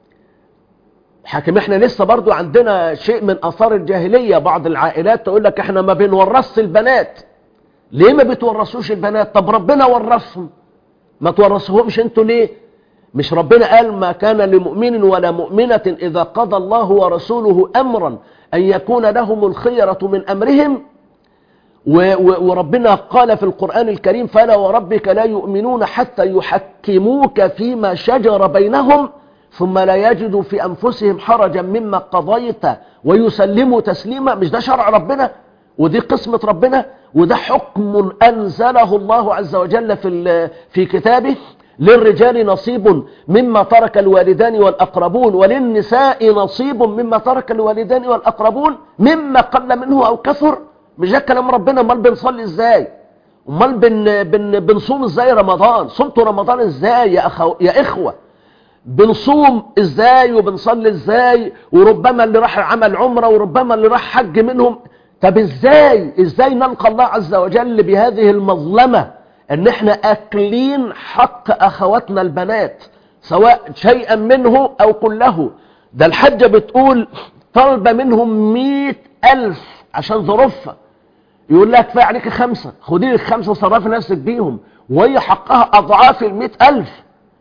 حاكم احنا لسه برضو عندنا شيء من اثار الجاهلية بعض العائلات تقول لك احنا ما بنورثش البنات ليه ما بتورثوش البنات طب ربنا ورثهم ما تورثهمش انتوا ليه مش ربنا قال ما كان لمؤمن ولا مؤمنة إذا قضى الله ورسوله أمرا أن يكون لهم الخيرة من أمرهم و- و- وربنا قال في القرآن الكريم فلا وربك لا يؤمنون حتى يحكموك فيما شجر بينهم ثم لا يجدوا في أنفسهم حرجا مما قضيت ويسلموا تسليما مش ده شرع ربنا ودي قسمة ربنا وده حكم أنزله الله عز وجل في, ال- في كتابه للرجال نصيب مما ترك الوالدان والأقربون وللنساء نصيب مما ترك الوالدان والأقربون مما قل منه أو كثر مش ده كلام ربنا امال بنصلي ازاي امال بن بن بنصوم ازاي رمضان صمتوا رمضان ازاي يا أخو يا إخوة بنصوم ازاي وبنصلي ازاي وربما اللي راح عمل عمره وربما اللي راح حج منهم طب ازاي ازاي نلقى الله عز وجل بهذه المظلمه ان احنا اكلين حق اخواتنا البنات سواء شيئا منه او كله ده الحجه بتقول طالبه منهم مئة الف عشان ظروفها يقول لها كفايه عليك خمسه خدي لك خمسه وصرفي نفسك بيهم وهي حقها اضعاف المئة الف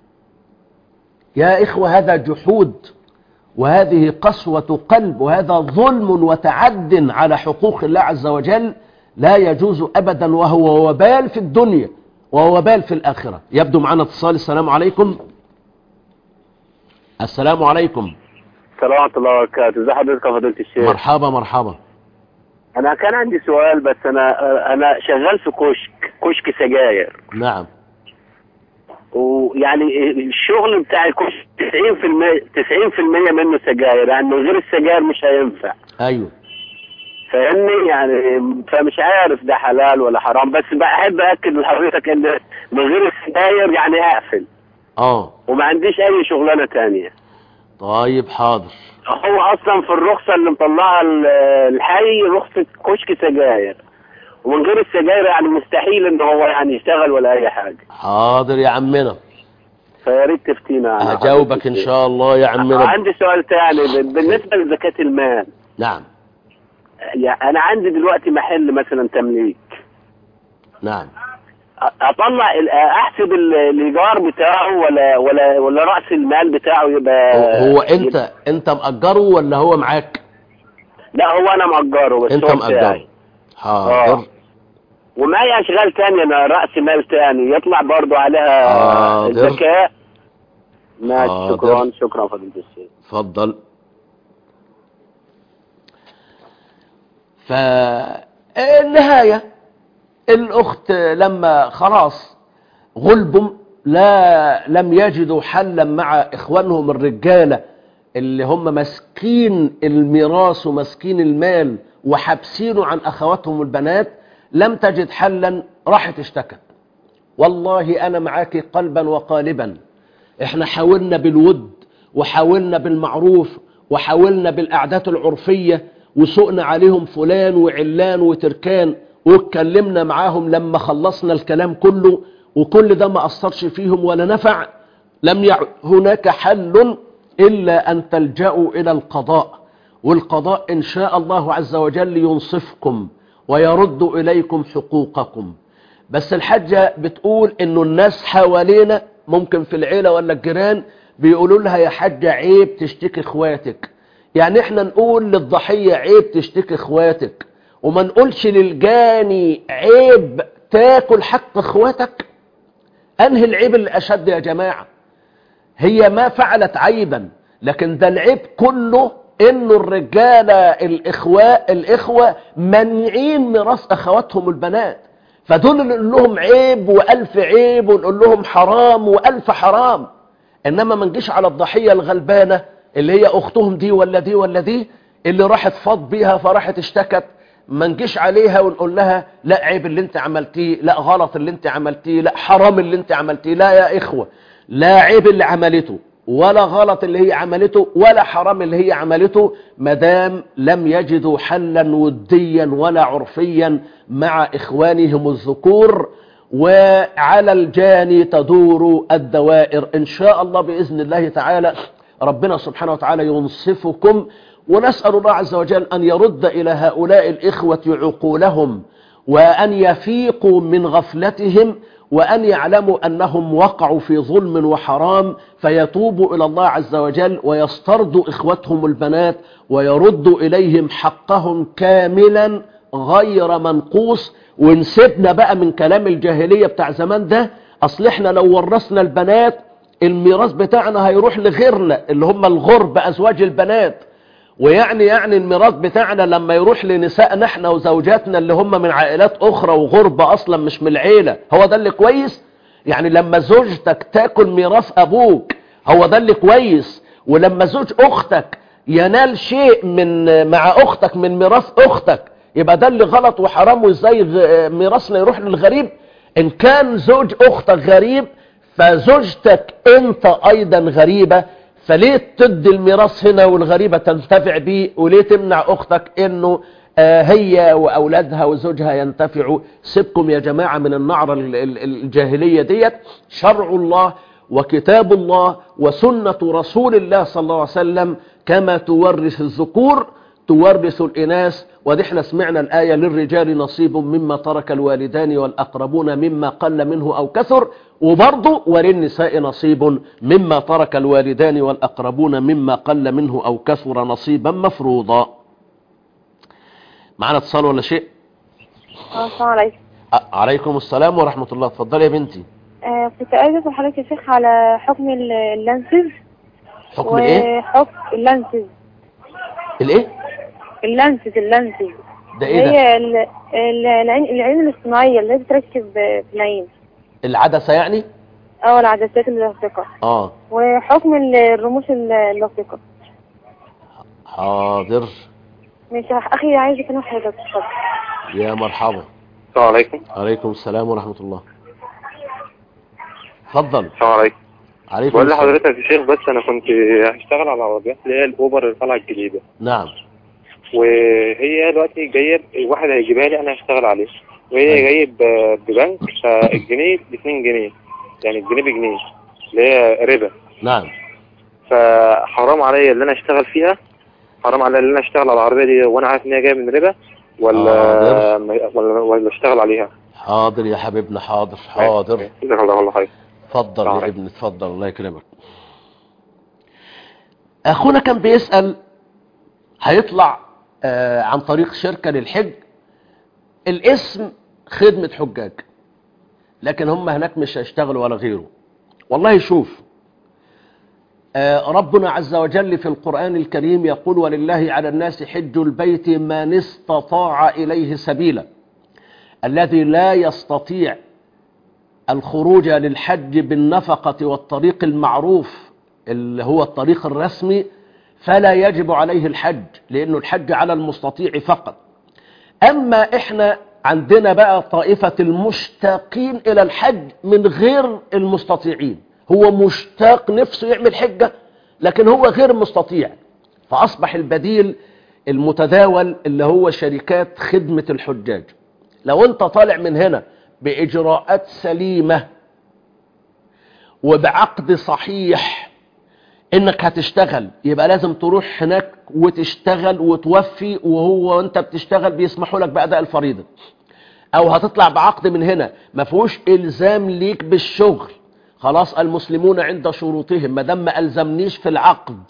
يا إخوة هذا جحود وهذه قسوة قلب وهذا ظلم وتعد على حقوق الله عز وجل لا يجوز أبدا وهو وبال في الدنيا وهو وبال في الآخرة يبدو معنا اتصال السلام عليكم السلام عليكم السلام ورحمة الله وبركاته ازي حضرتك يا فضيلة الشيخ مرحبا مرحبا انا كان عندي سؤال بس انا انا شغال في كشك كشك سجاير نعم ويعني الشغل بتاع الكشك 90% 90% منه سجاير يعني من غير السجاير مش هينفع أيوه فاهمني يعني فمش عارف ده حلال ولا حرام بس بحب اكد لحضرتك ان من غير السجاير يعني اقفل اه وما عنديش اي شغلانه تانية طيب حاضر هو اصلا في الرخصه اللي مطلعها ال- الحي رخصه كشك سجاير ومن غير السجاير يعني مستحيل ان هو يعني يشتغل ولا اي حاجه حاضر يا عمنا فيا ريت تفتينا عن هجاوبك ان شاء الله يا عمنا عندي سؤال تاني بالنسبه لزكاه المال نعم يعني انا عندي دلوقتي محل مثلا تمليك نعم اطلع ال- احسب ال- الايجار بتاعه ولا ولا ولا راس المال بتاعه يبقى هو انت انت مأجره ولا هو معاك لا هو انا مأجره بس انت هو مأجره بتاعي. حاضر ومعي اشغال تانية انا راس مال تاني يطلع برضو عليها حاضر. الزكاة ماشي حاضر. شكرا شكرا فضيلة الشيخ اتفضل فالنهاية الأخت لما خلاص غلبوا لا لم يجدوا حلا مع إخوانهم الرجالة اللي هم ماسكين الميراث وماسكين المال وحابسينه عن أخواتهم البنات لم تجد حلا راحت اشتكت والله أنا معاك قلبا وقالبا احنا حاولنا بالود وحاولنا بالمعروف وحاولنا بالأعداد العرفية وسقنا عليهم فلان وعلان وتركان واتكلمنا معاهم لما خلصنا الكلام كله وكل ده ما أثرش فيهم ولا نفع لم يع... هناك حل إلا أن تلجأوا إلى القضاء والقضاء إن شاء الله عز وجل ينصفكم ويرد إليكم حقوقكم بس الحاجة بتقول إنه الناس حوالينا ممكن في العيلة ولا الجيران بيقولوا لها يا حاجة عيب تشتكي اخواتك يعني احنا نقول للضحية عيب تشتكي اخواتك وما نقولش للجاني عيب تاكل حق اخواتك انهي العيب اللي اشد يا جماعة هي ما فعلت عيبا لكن ده العيب كله انه الرجالة الاخوة الاخوة منعين ميراث اخواتهم البنات فدول اللي نقول لهم عيب والف عيب ونقول لهم حرام والف حرام انما ما نجيش على الضحية الغلبانة اللي هي اختهم دي ولا دي ولا دي اللي راحت فاض بيها فراحت اشتكت ما نجيش عليها ونقول لها لا عيب اللي انت عملتيه لا غلط اللي انت عملتيه لا حرام اللي انت عملتيه لا يا اخوة لا عيب اللي عملته ولا غلط اللي هي عملته ولا حرام اللي هي عملته مدام لم يجدوا حلا وديا ولا عرفيا مع اخوانهم الذكور وعلى الجاني تدور الدوائر ان شاء الله باذن الله تعالى ربنا سبحانه وتعالى ينصفكم ونسأل الله عز وجل أن يرد إلى هؤلاء الإخوة عقولهم وأن يفيقوا من غفلتهم وأن يعلموا أنهم وقعوا في ظلم وحرام فيتوبوا إلى الله عز وجل ويسترضوا إخوتهم البنات ويردوا إليهم حقهم كاملا غير منقوص ونسيبنا بقى من كلام الجاهلية بتاع زمان ده أصل احنا لو ورثنا البنات الميراث بتاعنا هيروح لغيرنا اللي هم الغرب أزواج البنات ويعني يعني الميراث بتاعنا لما يروح لنسائنا احنا وزوجاتنا اللي هم من عائلات اخرى وغربة اصلا مش من العيلة هو ده اللي كويس يعني لما زوجتك تاكل ميراث ابوك هو ده اللي كويس ولما زوج اختك ينال شيء من مع اختك من ميراث اختك يبقى ده اللي غلط وحرام وازاي غ- ميراثنا يروح للغريب ان كان زوج اختك غريب فزوجتك انت ايضا غريبة فليه تدي الميراث هنا والغريبة تنتفع بيه وليه تمنع اختك انه آه، هي واولادها وزوجها ينتفعوا سيبكم يا جماعة من النعرة ال- ال- الجاهلية ديت شرع الله وكتاب الله وسنة رسول الله صلى الله عليه وسلم كما تورث الذكور تورث الإناث ودي احنا سمعنا الآية للرجال نصيب مما ترك الوالدان والأقربون مما قل منه أو كثر وبرضه وللنساء نصيب مما ترك الوالدان والأقربون مما قل منه أو كثر نصيبا مفروضا معنا اتصال ولا شيء اه السلام عليكم ع- عليكم السلام ورحمة الله اتفضلي يا بنتي آه كنت عايزة أسأل حضرتك يا شيخ على حكم ال- اللانسز حكم ايه وحكم اللانسز الايه اللانسز اللانسز ده ايه ده هي ال- ال- العين العين الاصطناعية اللي هي بتركب في العين العدسة يعني أو العدسات اللاصقة اه وحكم ال- الرموش ال- اللاصقة حاضر ماشي أخي عايز أكلم حضرتك اتفضل يا مرحبا السلام عليكم عليكم السلام ورحمة الله اتفضل السلام عليكم عليكم بقول السلام. لحضرتك يا شيخ بس انا كنت هشتغل على عربيات اللي هي الاوبر اللي طالعه الجديده نعم وهي دلوقتي جايه واحد هيجيبها لي انا هشتغل عليه وهي جايه ب- ببنك فالجنيه ب 2 جنيه يعني الجنيه بجنيه اللي هي ربا نعم فحرام عليا اللي انا اشتغل فيها حرام عليا اللي انا اشتغل على العربيه دي وانا عارف ان هي جايه من ربا ولا ولا ولا اشتغل عليها حاضر يا حبيبنا حاضر حاضر جزاك الله والله خير اتفضل يا ابني اتفضل الله يكرمك اخونا كان بيسأل هيطلع آه عن طريق شركة للحج الاسم خدمة حجاج لكن هم هناك مش هيشتغلوا ولا غيره والله شوف آه ربنا عز وجل في القرآن الكريم يقول ولله على الناس حج البيت من استطاع إليه سبيلا الذي لا يستطيع الخروج للحج بالنفقة والطريق المعروف اللي هو الطريق الرسمي فلا يجب عليه الحج لأنه الحج على المستطيع فقط أما إحنا عندنا بقى طائفة المشتاقين إلى الحج من غير المستطيعين هو مشتاق نفسه يعمل حجة لكن هو غير مستطيع فأصبح البديل المتداول اللي هو شركات خدمة الحجاج لو انت طالع من هنا بإجراءات سليمة وبعقد صحيح انك هتشتغل يبقى لازم تروح هناك وتشتغل وتوفي وهو وانت بتشتغل بيسمحوا لك بأداء الفريضة او هتطلع بعقد من هنا ما فيهوش الزام ليك بالشغل خلاص المسلمون عند شروطهم ما دام ما الزمنيش في العقد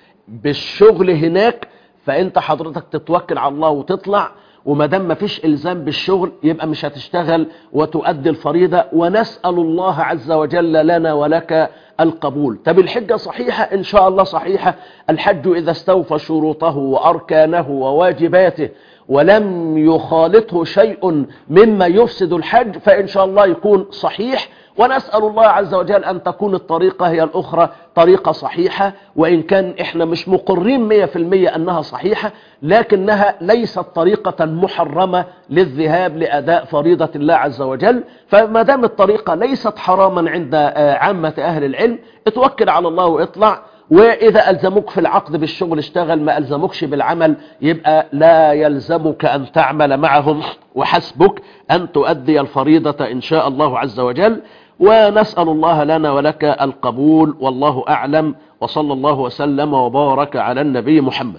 بالشغل هناك فانت حضرتك تتوكل على الله وتطلع وما دام ما فيش الزام بالشغل يبقى مش هتشتغل وتؤدي الفريضه ونسال الله عز وجل لنا ولك القبول طب الحجه صحيحه ان شاء الله صحيحه الحج اذا استوفى شروطه واركانه وواجباته ولم يخالطه شيء مما يفسد الحج فإن شاء الله يكون صحيح ونسأل الله عز وجل أن تكون الطريقة هي الأخرى طريقة صحيحة وإن كان إحنا مش مقرين مية في المية أنها صحيحة لكنها ليست طريقة محرمة للذهاب لأداء فريضة الله عز وجل فما دام الطريقة ليست حراما عند عامة أهل العلم اتوكل على الله واطلع وإذا ألزموك في العقد بالشغل اشتغل ما ألزموكش بالعمل يبقى لا يلزمك أن تعمل معهم وحسبك أن تؤدي الفريضة إن شاء الله عز وجل ونسأل الله لنا ولك القبول والله أعلم وصلى الله وسلم وبارك على النبي محمد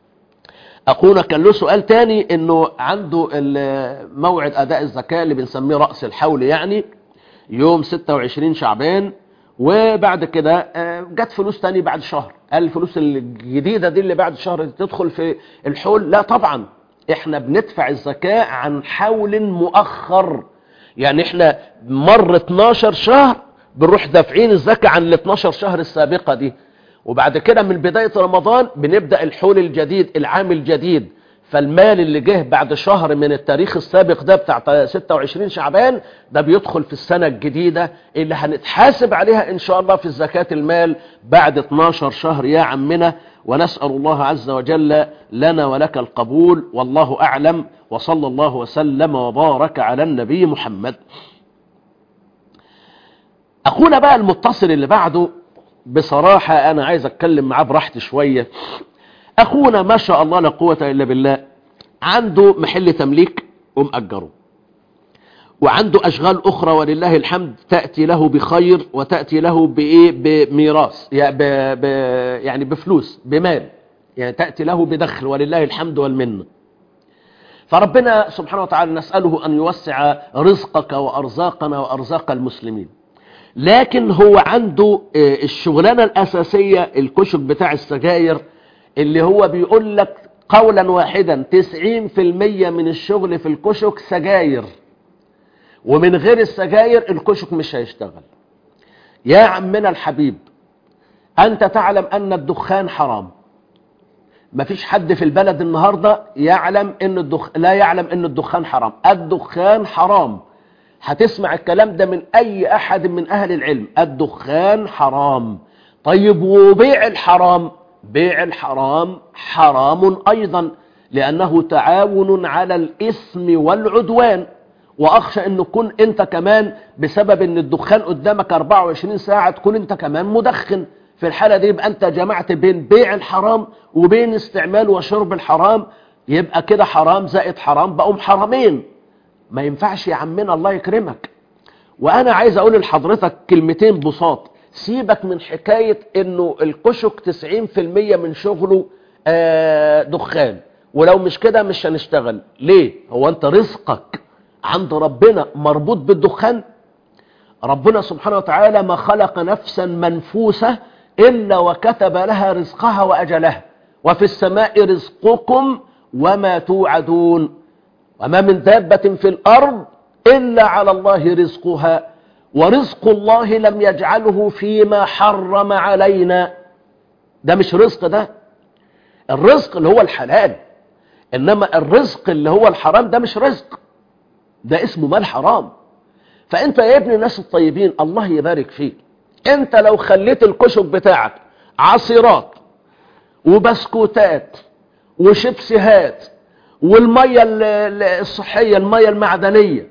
أخونا كان له سؤال تاني انه عنده موعد أداء الزكاة اللي بنسميه رأس الحول يعني يوم 26 شعبان وبعد كده جت فلوس تاني بعد شهر قال الفلوس الجديدة دي اللي بعد شهر تدخل في الحول لا طبعا احنا بندفع الزكاة عن حول مؤخر يعني احنا مر 12 شهر بنروح دافعين الزكاة عن ال 12 شهر السابقة دي وبعد كده من بداية رمضان بنبدأ الحول الجديد العام الجديد فالمال اللي جه بعد شهر من التاريخ السابق ده بتاع 26 شعبان ده بيدخل في السنة الجديدة اللي هنتحاسب عليها ان شاء الله في زكاة المال بعد 12 شهر يا عمنا ونسأل الله عز وجل لنا ولك القبول والله أعلم وصلى الله وسلم وبارك على النبي محمد اخونا بقى المتصل اللي بعده بصراحة انا عايز اتكلم معاه براحتي شوية اخونا ما شاء الله لا قوة الا بالله عنده محل تمليك ومأجره وعنده اشغال اخرى ولله الحمد تأتي له بخير وتأتي له بايه بميراث يعني, ب... ب... يعني بفلوس بمال يعني تأتي له بدخل ولله الحمد والمنه فربنا سبحانه وتعالى نسأله أن يوسع رزقك وأرزاقنا وأرزاق المسلمين لكن هو عنده الشغلانة الأساسية الكشك بتاع السجاير اللي هو بيقول لك قولا واحدا 90% من الشغل في الكشك سجاير ومن غير السجاير الكشك مش هيشتغل يا عمنا الحبيب أنت تعلم أن الدخان حرام مفيش حد في البلد النهاردة يعلم ان الدخ... لا يعلم ان الدخان حرام الدخان حرام هتسمع الكلام ده من اي احد من اهل العلم الدخان حرام طيب وبيع الحرام بيع الحرام حرام ايضا لانه تعاون على الاثم والعدوان واخشى ان تكون انت كمان بسبب ان الدخان قدامك 24 ساعة تكون انت كمان مدخن في الحالة دي يبقى انت جمعت بين بيع الحرام وبين استعمال وشرب الحرام يبقى كده حرام زائد حرام بقوا حرامين ما ينفعش يا عمنا الله يكرمك وانا عايز اقول لحضرتك كلمتين بساط سيبك من حكاية انه الكشك 90% من شغله آه دخان ولو مش كده مش هنشتغل ليه هو انت رزقك عند ربنا مربوط بالدخان ربنا سبحانه وتعالى ما خلق نفسا منفوسة إلا وكتب لها رزقها وأجلها وفي السماء رزقكم وما توعدون وما من دابة في الأرض إلا على الله رزقها ورزق الله لم يجعله فيما حرم علينا ده مش رزق ده الرزق اللي هو الحلال إنما الرزق اللي هو الحرام ده مش رزق ده اسمه مال حرام فأنت يا ابن الناس الطيبين الله يبارك فيك انت لو خليت الكشك بتاعك عصيرات وبسكوتات وشيبسيهات والمية الصحية المية المعدنية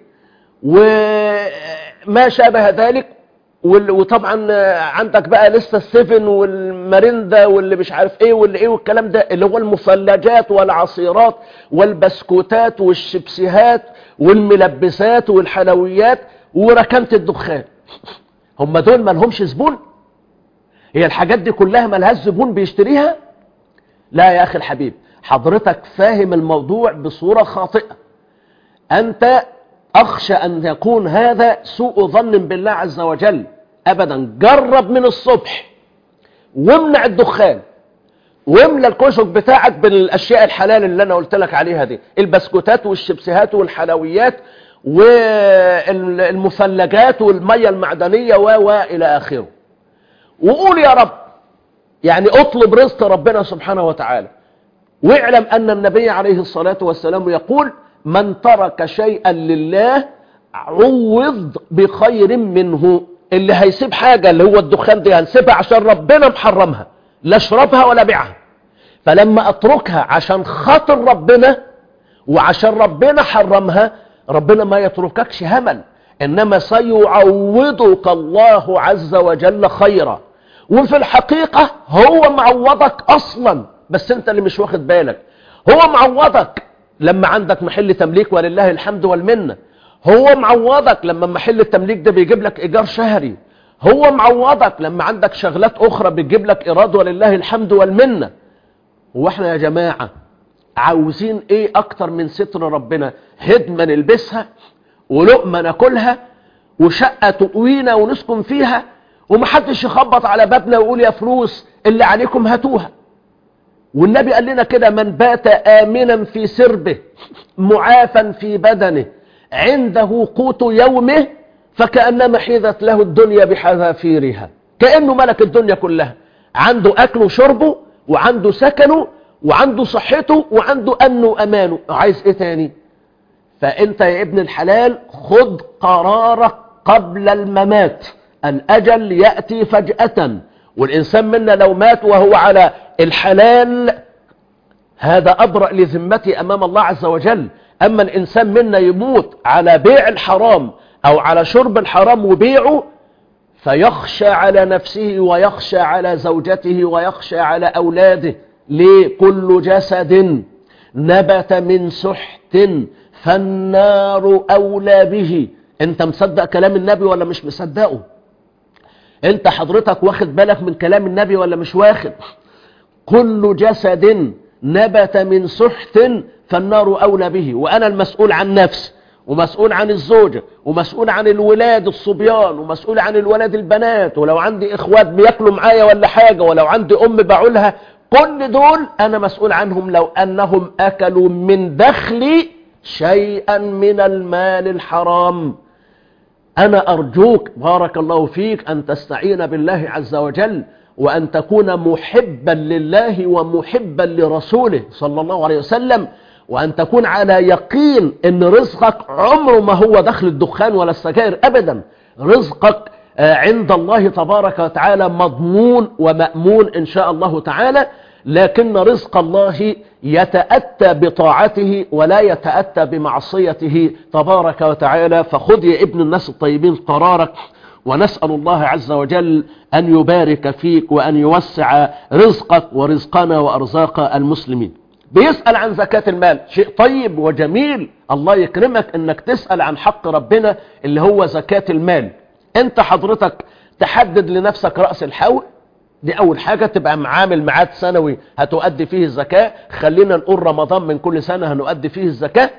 وما شابه ذلك وطبعا عندك بقى لسه السيفن والماريندا واللي مش عارف ايه واللي ايه والكلام ده اللي هو المثلجات والعصيرات والبسكوتات والشيبسيهات والملبسات والحلويات وركنت الدخان هم دول ما لهمش زبون هي الحاجات دي كلها ملهاش زبون بيشتريها لا يا اخي الحبيب حضرتك فاهم الموضوع بصورة خاطئة انت اخشى ان يكون هذا سوء ظن بالله عز وجل ابدا جرب من الصبح وامنع الدخان واملى الكشك بتاعك بالاشياء الحلال اللي انا قلت لك عليها دي البسكوتات والشيبسيهات والحلويات والمثلجات والمية المعدنية و و إلى آخره وقول يا رب يعني اطلب رزق ربنا سبحانه وتعالى واعلم أن النبي عليه الصلاة والسلام يقول من ترك شيئا لله عوض بخير منه اللي هيسيب حاجة اللي هو الدخان دي هنسيبها عشان ربنا محرمها لا اشربها ولا بيعها فلما اتركها عشان خاطر ربنا وعشان ربنا حرمها ربنا ما يترككش همل إنما سيعوضك الله عز وجل خيرا وفي الحقيقة هو معوضك أصلا بس أنت اللي مش واخد بالك هو معوضك لما عندك محل تمليك ولله الحمد والمنة هو معوضك لما محل التمليك ده بيجيب لك إيجار شهري هو معوضك لما عندك شغلات أخرى بتجيب لك إيراد ولله الحمد والمنة واحنا يا جماعة عاوزين ايه اكتر من ستر ربنا هدمة نلبسها ولقمة ناكلها وشقة تقوينا ونسكن فيها ومحدش يخبط على بابنا ويقول يا فلوس اللي عليكم هاتوها والنبي قال لنا كده من بات آمنا في سربه معافا في بدنه عنده قوت يومه فكأنما حيذت له الدنيا بحذافيرها كأنه ملك الدنيا كلها عنده أكله وشربه وعنده سكنه وعنده صحته وعنده أمنه وأمانه عايز إيه تاني فأنت يا ابن الحلال خد قرارك قبل الممات الأجل يأتي فجأة والإنسان منا لو مات وهو على الحلال هذا أبرأ لذمتي أمام الله عز وجل أما الإنسان منا يموت على بيع الحرام أو على شرب الحرام وبيعه فيخشى على نفسه ويخشى على زوجته ويخشى على أولاده ليه كل جسد نبت من سحت فالنار أولى به انت مصدق كلام النبي ولا مش مصدقه انت حضرتك واخد بالك من كلام النبي ولا مش واخد كل جسد نبت من سحت فالنار أولى به وأنا المسؤول عن نفسي ومسؤول عن الزوجة ومسؤول عن الولاد الصبيان ومسؤول عن الولاد البنات ولو عندي إخوات بياكلوا معايا ولا حاجة ولو عندي أم بعولها كل دول أنا مسؤول عنهم لو أنهم أكلوا من دخلي شيئا من المال الحرام أنا أرجوك بارك الله فيك أن تستعين بالله عز وجل وأن تكون محبا لله ومحبا لرسوله صلى الله عليه وسلم وأن تكون على يقين أن رزقك عمره ما هو دخل الدخان ولا السجائر أبدا رزقك عند الله تبارك وتعالى مضمون ومأمون إن شاء الله تعالى لكن رزق الله يتأتى بطاعته ولا يتأتى بمعصيته تبارك وتعالى فخذ يا ابن الناس الطيبين قرارك ونسأل الله عز وجل أن يبارك فيك وأن يوسع رزقك ورزقنا وأرزاق المسلمين بيسأل عن زكاة المال شيء طيب وجميل الله يكرمك انك تسأل عن حق ربنا اللي هو زكاة المال انت حضرتك تحدد لنفسك رأس الحول دي اول حاجة تبقى معامل ميعاد سنوي هتؤدي فيه الزكاة خلينا نقول رمضان من كل سنة هنؤدي فيه الزكاة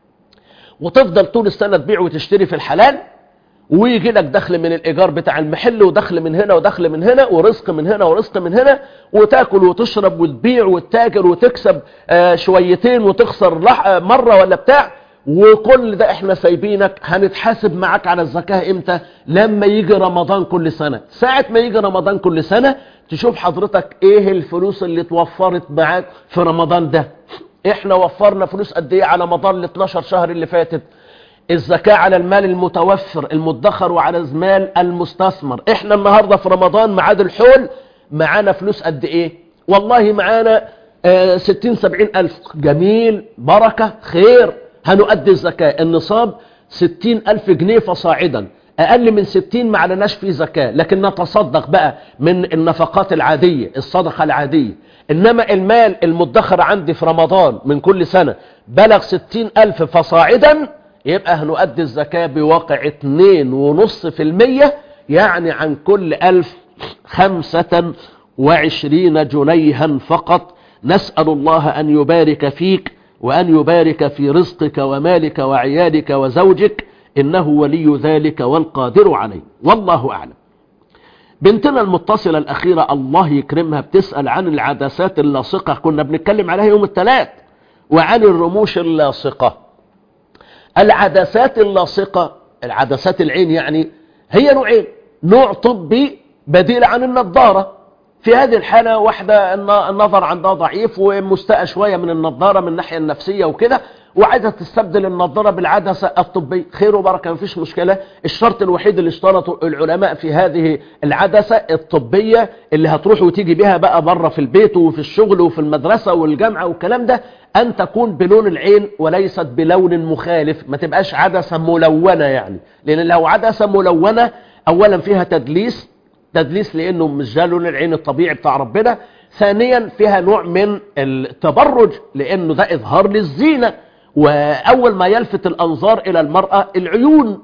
وتفضل طول السنة تبيع وتشتري في الحلال ويجي لك دخل من الإيجار بتاع المحل ودخل من هنا ودخل من هنا ورزق من هنا ورزق من هنا وتاكل وتشرب وتبيع وتتاجر وتكسب آه شويتين وتخسر مرة ولا بتاع وكل ده احنا سايبينك هنتحاسب معاك على الزكاة امتى لما يجي رمضان كل سنة ساعة ما يجي رمضان كل سنة تشوف حضرتك ايه الفلوس اللي توفرت معاك في رمضان ده احنا وفرنا فلوس قد ايه على مدار ال 12 شهر اللي فاتت الزكاة على المال المتوفر المدخر وعلى المال المستثمر احنا النهاردة في رمضان معاد الحول معانا فلوس قد ايه والله معانا آه ستين سبعين الف جميل بركة خير هنؤدي الزكاة النصاب ستين الف جنيه فصاعدا اقل من ستين ما علناش فيه زكاة لكن نتصدق بقى من النفقات العادية الصدقة العادية انما المال المدخر عندي في رمضان من كل سنة بلغ ستين الف فصاعدا يبقى هنؤدي الزكاة بواقع اتنين ونص في المية يعني عن كل ألف خمسة وعشرين جنيها فقط نسأل الله أن يبارك فيك وأن يبارك في رزقك ومالك وعيالك وزوجك إنه ولي ذلك والقادر عليه والله أعلم بنتنا المتصلة الأخيرة الله يكرمها بتسأل عن العدسات اللاصقة كنا بنتكلم عليها يوم الثلاث وعن الرموش اللاصقة العدسات اللاصقة العدسات العين يعني هي نوعين نوع طبي بديل عن النظارة في هذه الحالة واحدة النظر عندها ضعيف ومستاء شوية من النظارة من الناحية النفسية وكده وعايزة تستبدل النظارة بالعدسة الطبية خير وبركة مفيش مشكلة الشرط الوحيد اللي اشترطوا العلماء في هذه العدسة الطبية اللي هتروح وتيجي بها بقى بره في البيت وفي الشغل وفي المدرسة والجامعة والكلام ده أن تكون بلون العين وليست بلون مخالف ما تبقاش عدسة ملونة يعني لأن لو عدسة ملونة أولا فيها تدليس تدليس لأنه مش ده لون العين الطبيعي بتاع ربنا ثانيا فيها نوع من التبرج لأنه ده إظهار للزينة وأول ما يلفت الأنظار إلى المرأة العيون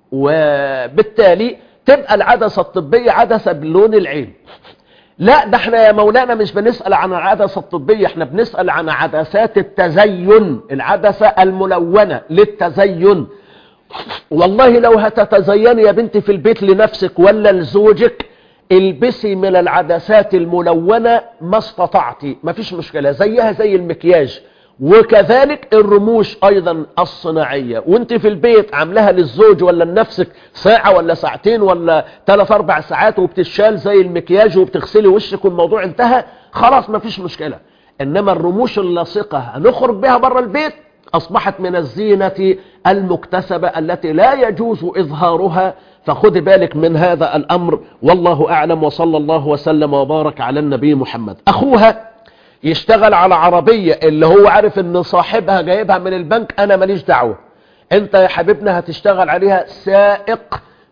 وبالتالي تبقى العدسة الطبية عدسة بلون العين لا ده احنا يا مولانا مش بنسأل عن العدسة الطبية احنا بنسأل عن عدسات التزين العدسة الملونة للتزين والله لو هتتزين يا بنتي في البيت لنفسك ولا لزوجك البسي من العدسات الملونة ما استطعتي ما فيش مشكلة زيها زي المكياج وكذلك الرموش ايضا الصناعية وانت في البيت عاملها للزوج ولا لنفسك ساعة ولا ساعتين ولا ثلاث اربع ساعات وبتشال زي المكياج وبتغسلي وشك والموضوع انتهى خلاص ما فيش مشكلة انما الرموش اللاصقة هنخرج بها بره البيت اصبحت من الزينة المكتسبة التي لا يجوز اظهارها فخذ بالك من هذا الامر والله اعلم وصلى الله وسلم وبارك على النبي محمد اخوها يشتغل على عربية اللي هو عارف ان صاحبها جايبها من البنك انا ماليش دعوة انت يا حبيبنا هتشتغل عليها سائق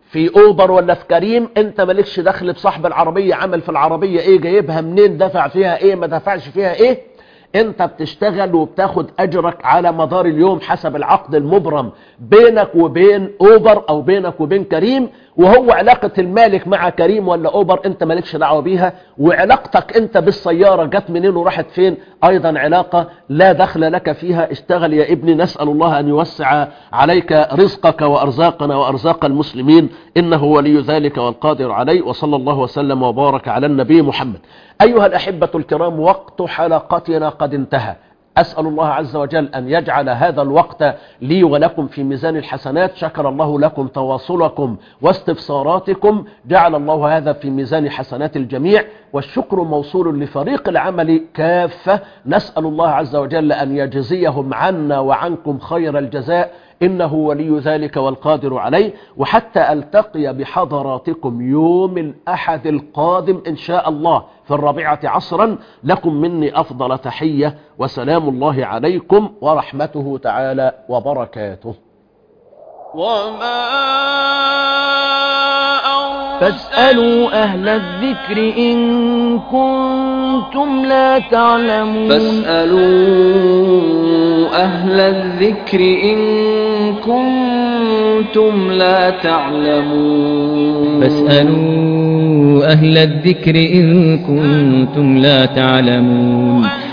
في اوبر ولا في كريم انت مالكش دخل بصاحب العربية عمل في العربية ايه جايبها منين دفع فيها ايه ما دفعش فيها ايه انت بتشتغل وبتاخد اجرك على مدار اليوم حسب العقد المبرم بينك وبين اوبر او بينك وبين كريم وهو علاقة المالك مع كريم ولا اوبر انت مالكش دعوة بيها وعلاقتك انت بالسيارة جت منين وراحت فين ايضا علاقة لا دخل لك فيها اشتغل يا ابني نسأل الله ان يوسع عليك رزقك وارزاقنا وارزاق المسلمين انه ولي ذلك والقادر عليه وصلى الله وسلم وبارك على النبي محمد ايها الاحبة الكرام وقت حلقتنا قد انتهى أسأل الله عز وجل أن يجعل هذا الوقت لي ولكم في ميزان الحسنات شكر الله لكم تواصلكم واستفساراتكم جعل الله هذا في ميزان حسنات الجميع والشكر موصول لفريق العمل كافة نسأل الله عز وجل أن يجزيهم عنا وعنكم خير الجزاء إنه ولي ذلك والقادر عليه وحتى ألتقي بحضراتكم يوم الأحد القادم إن شاء الله في الرابعة عصرا لكم مني أفضل تحية وسلام الله عليكم ورحمته تعالى وبركاته وما فاسألوا أهل الذكر إن كنتم لا تعلمون فاسألوا أهل الذكر إن كنتم لا تعلمون فاسألوا أهل الذكر إن كنتم لا تعلمون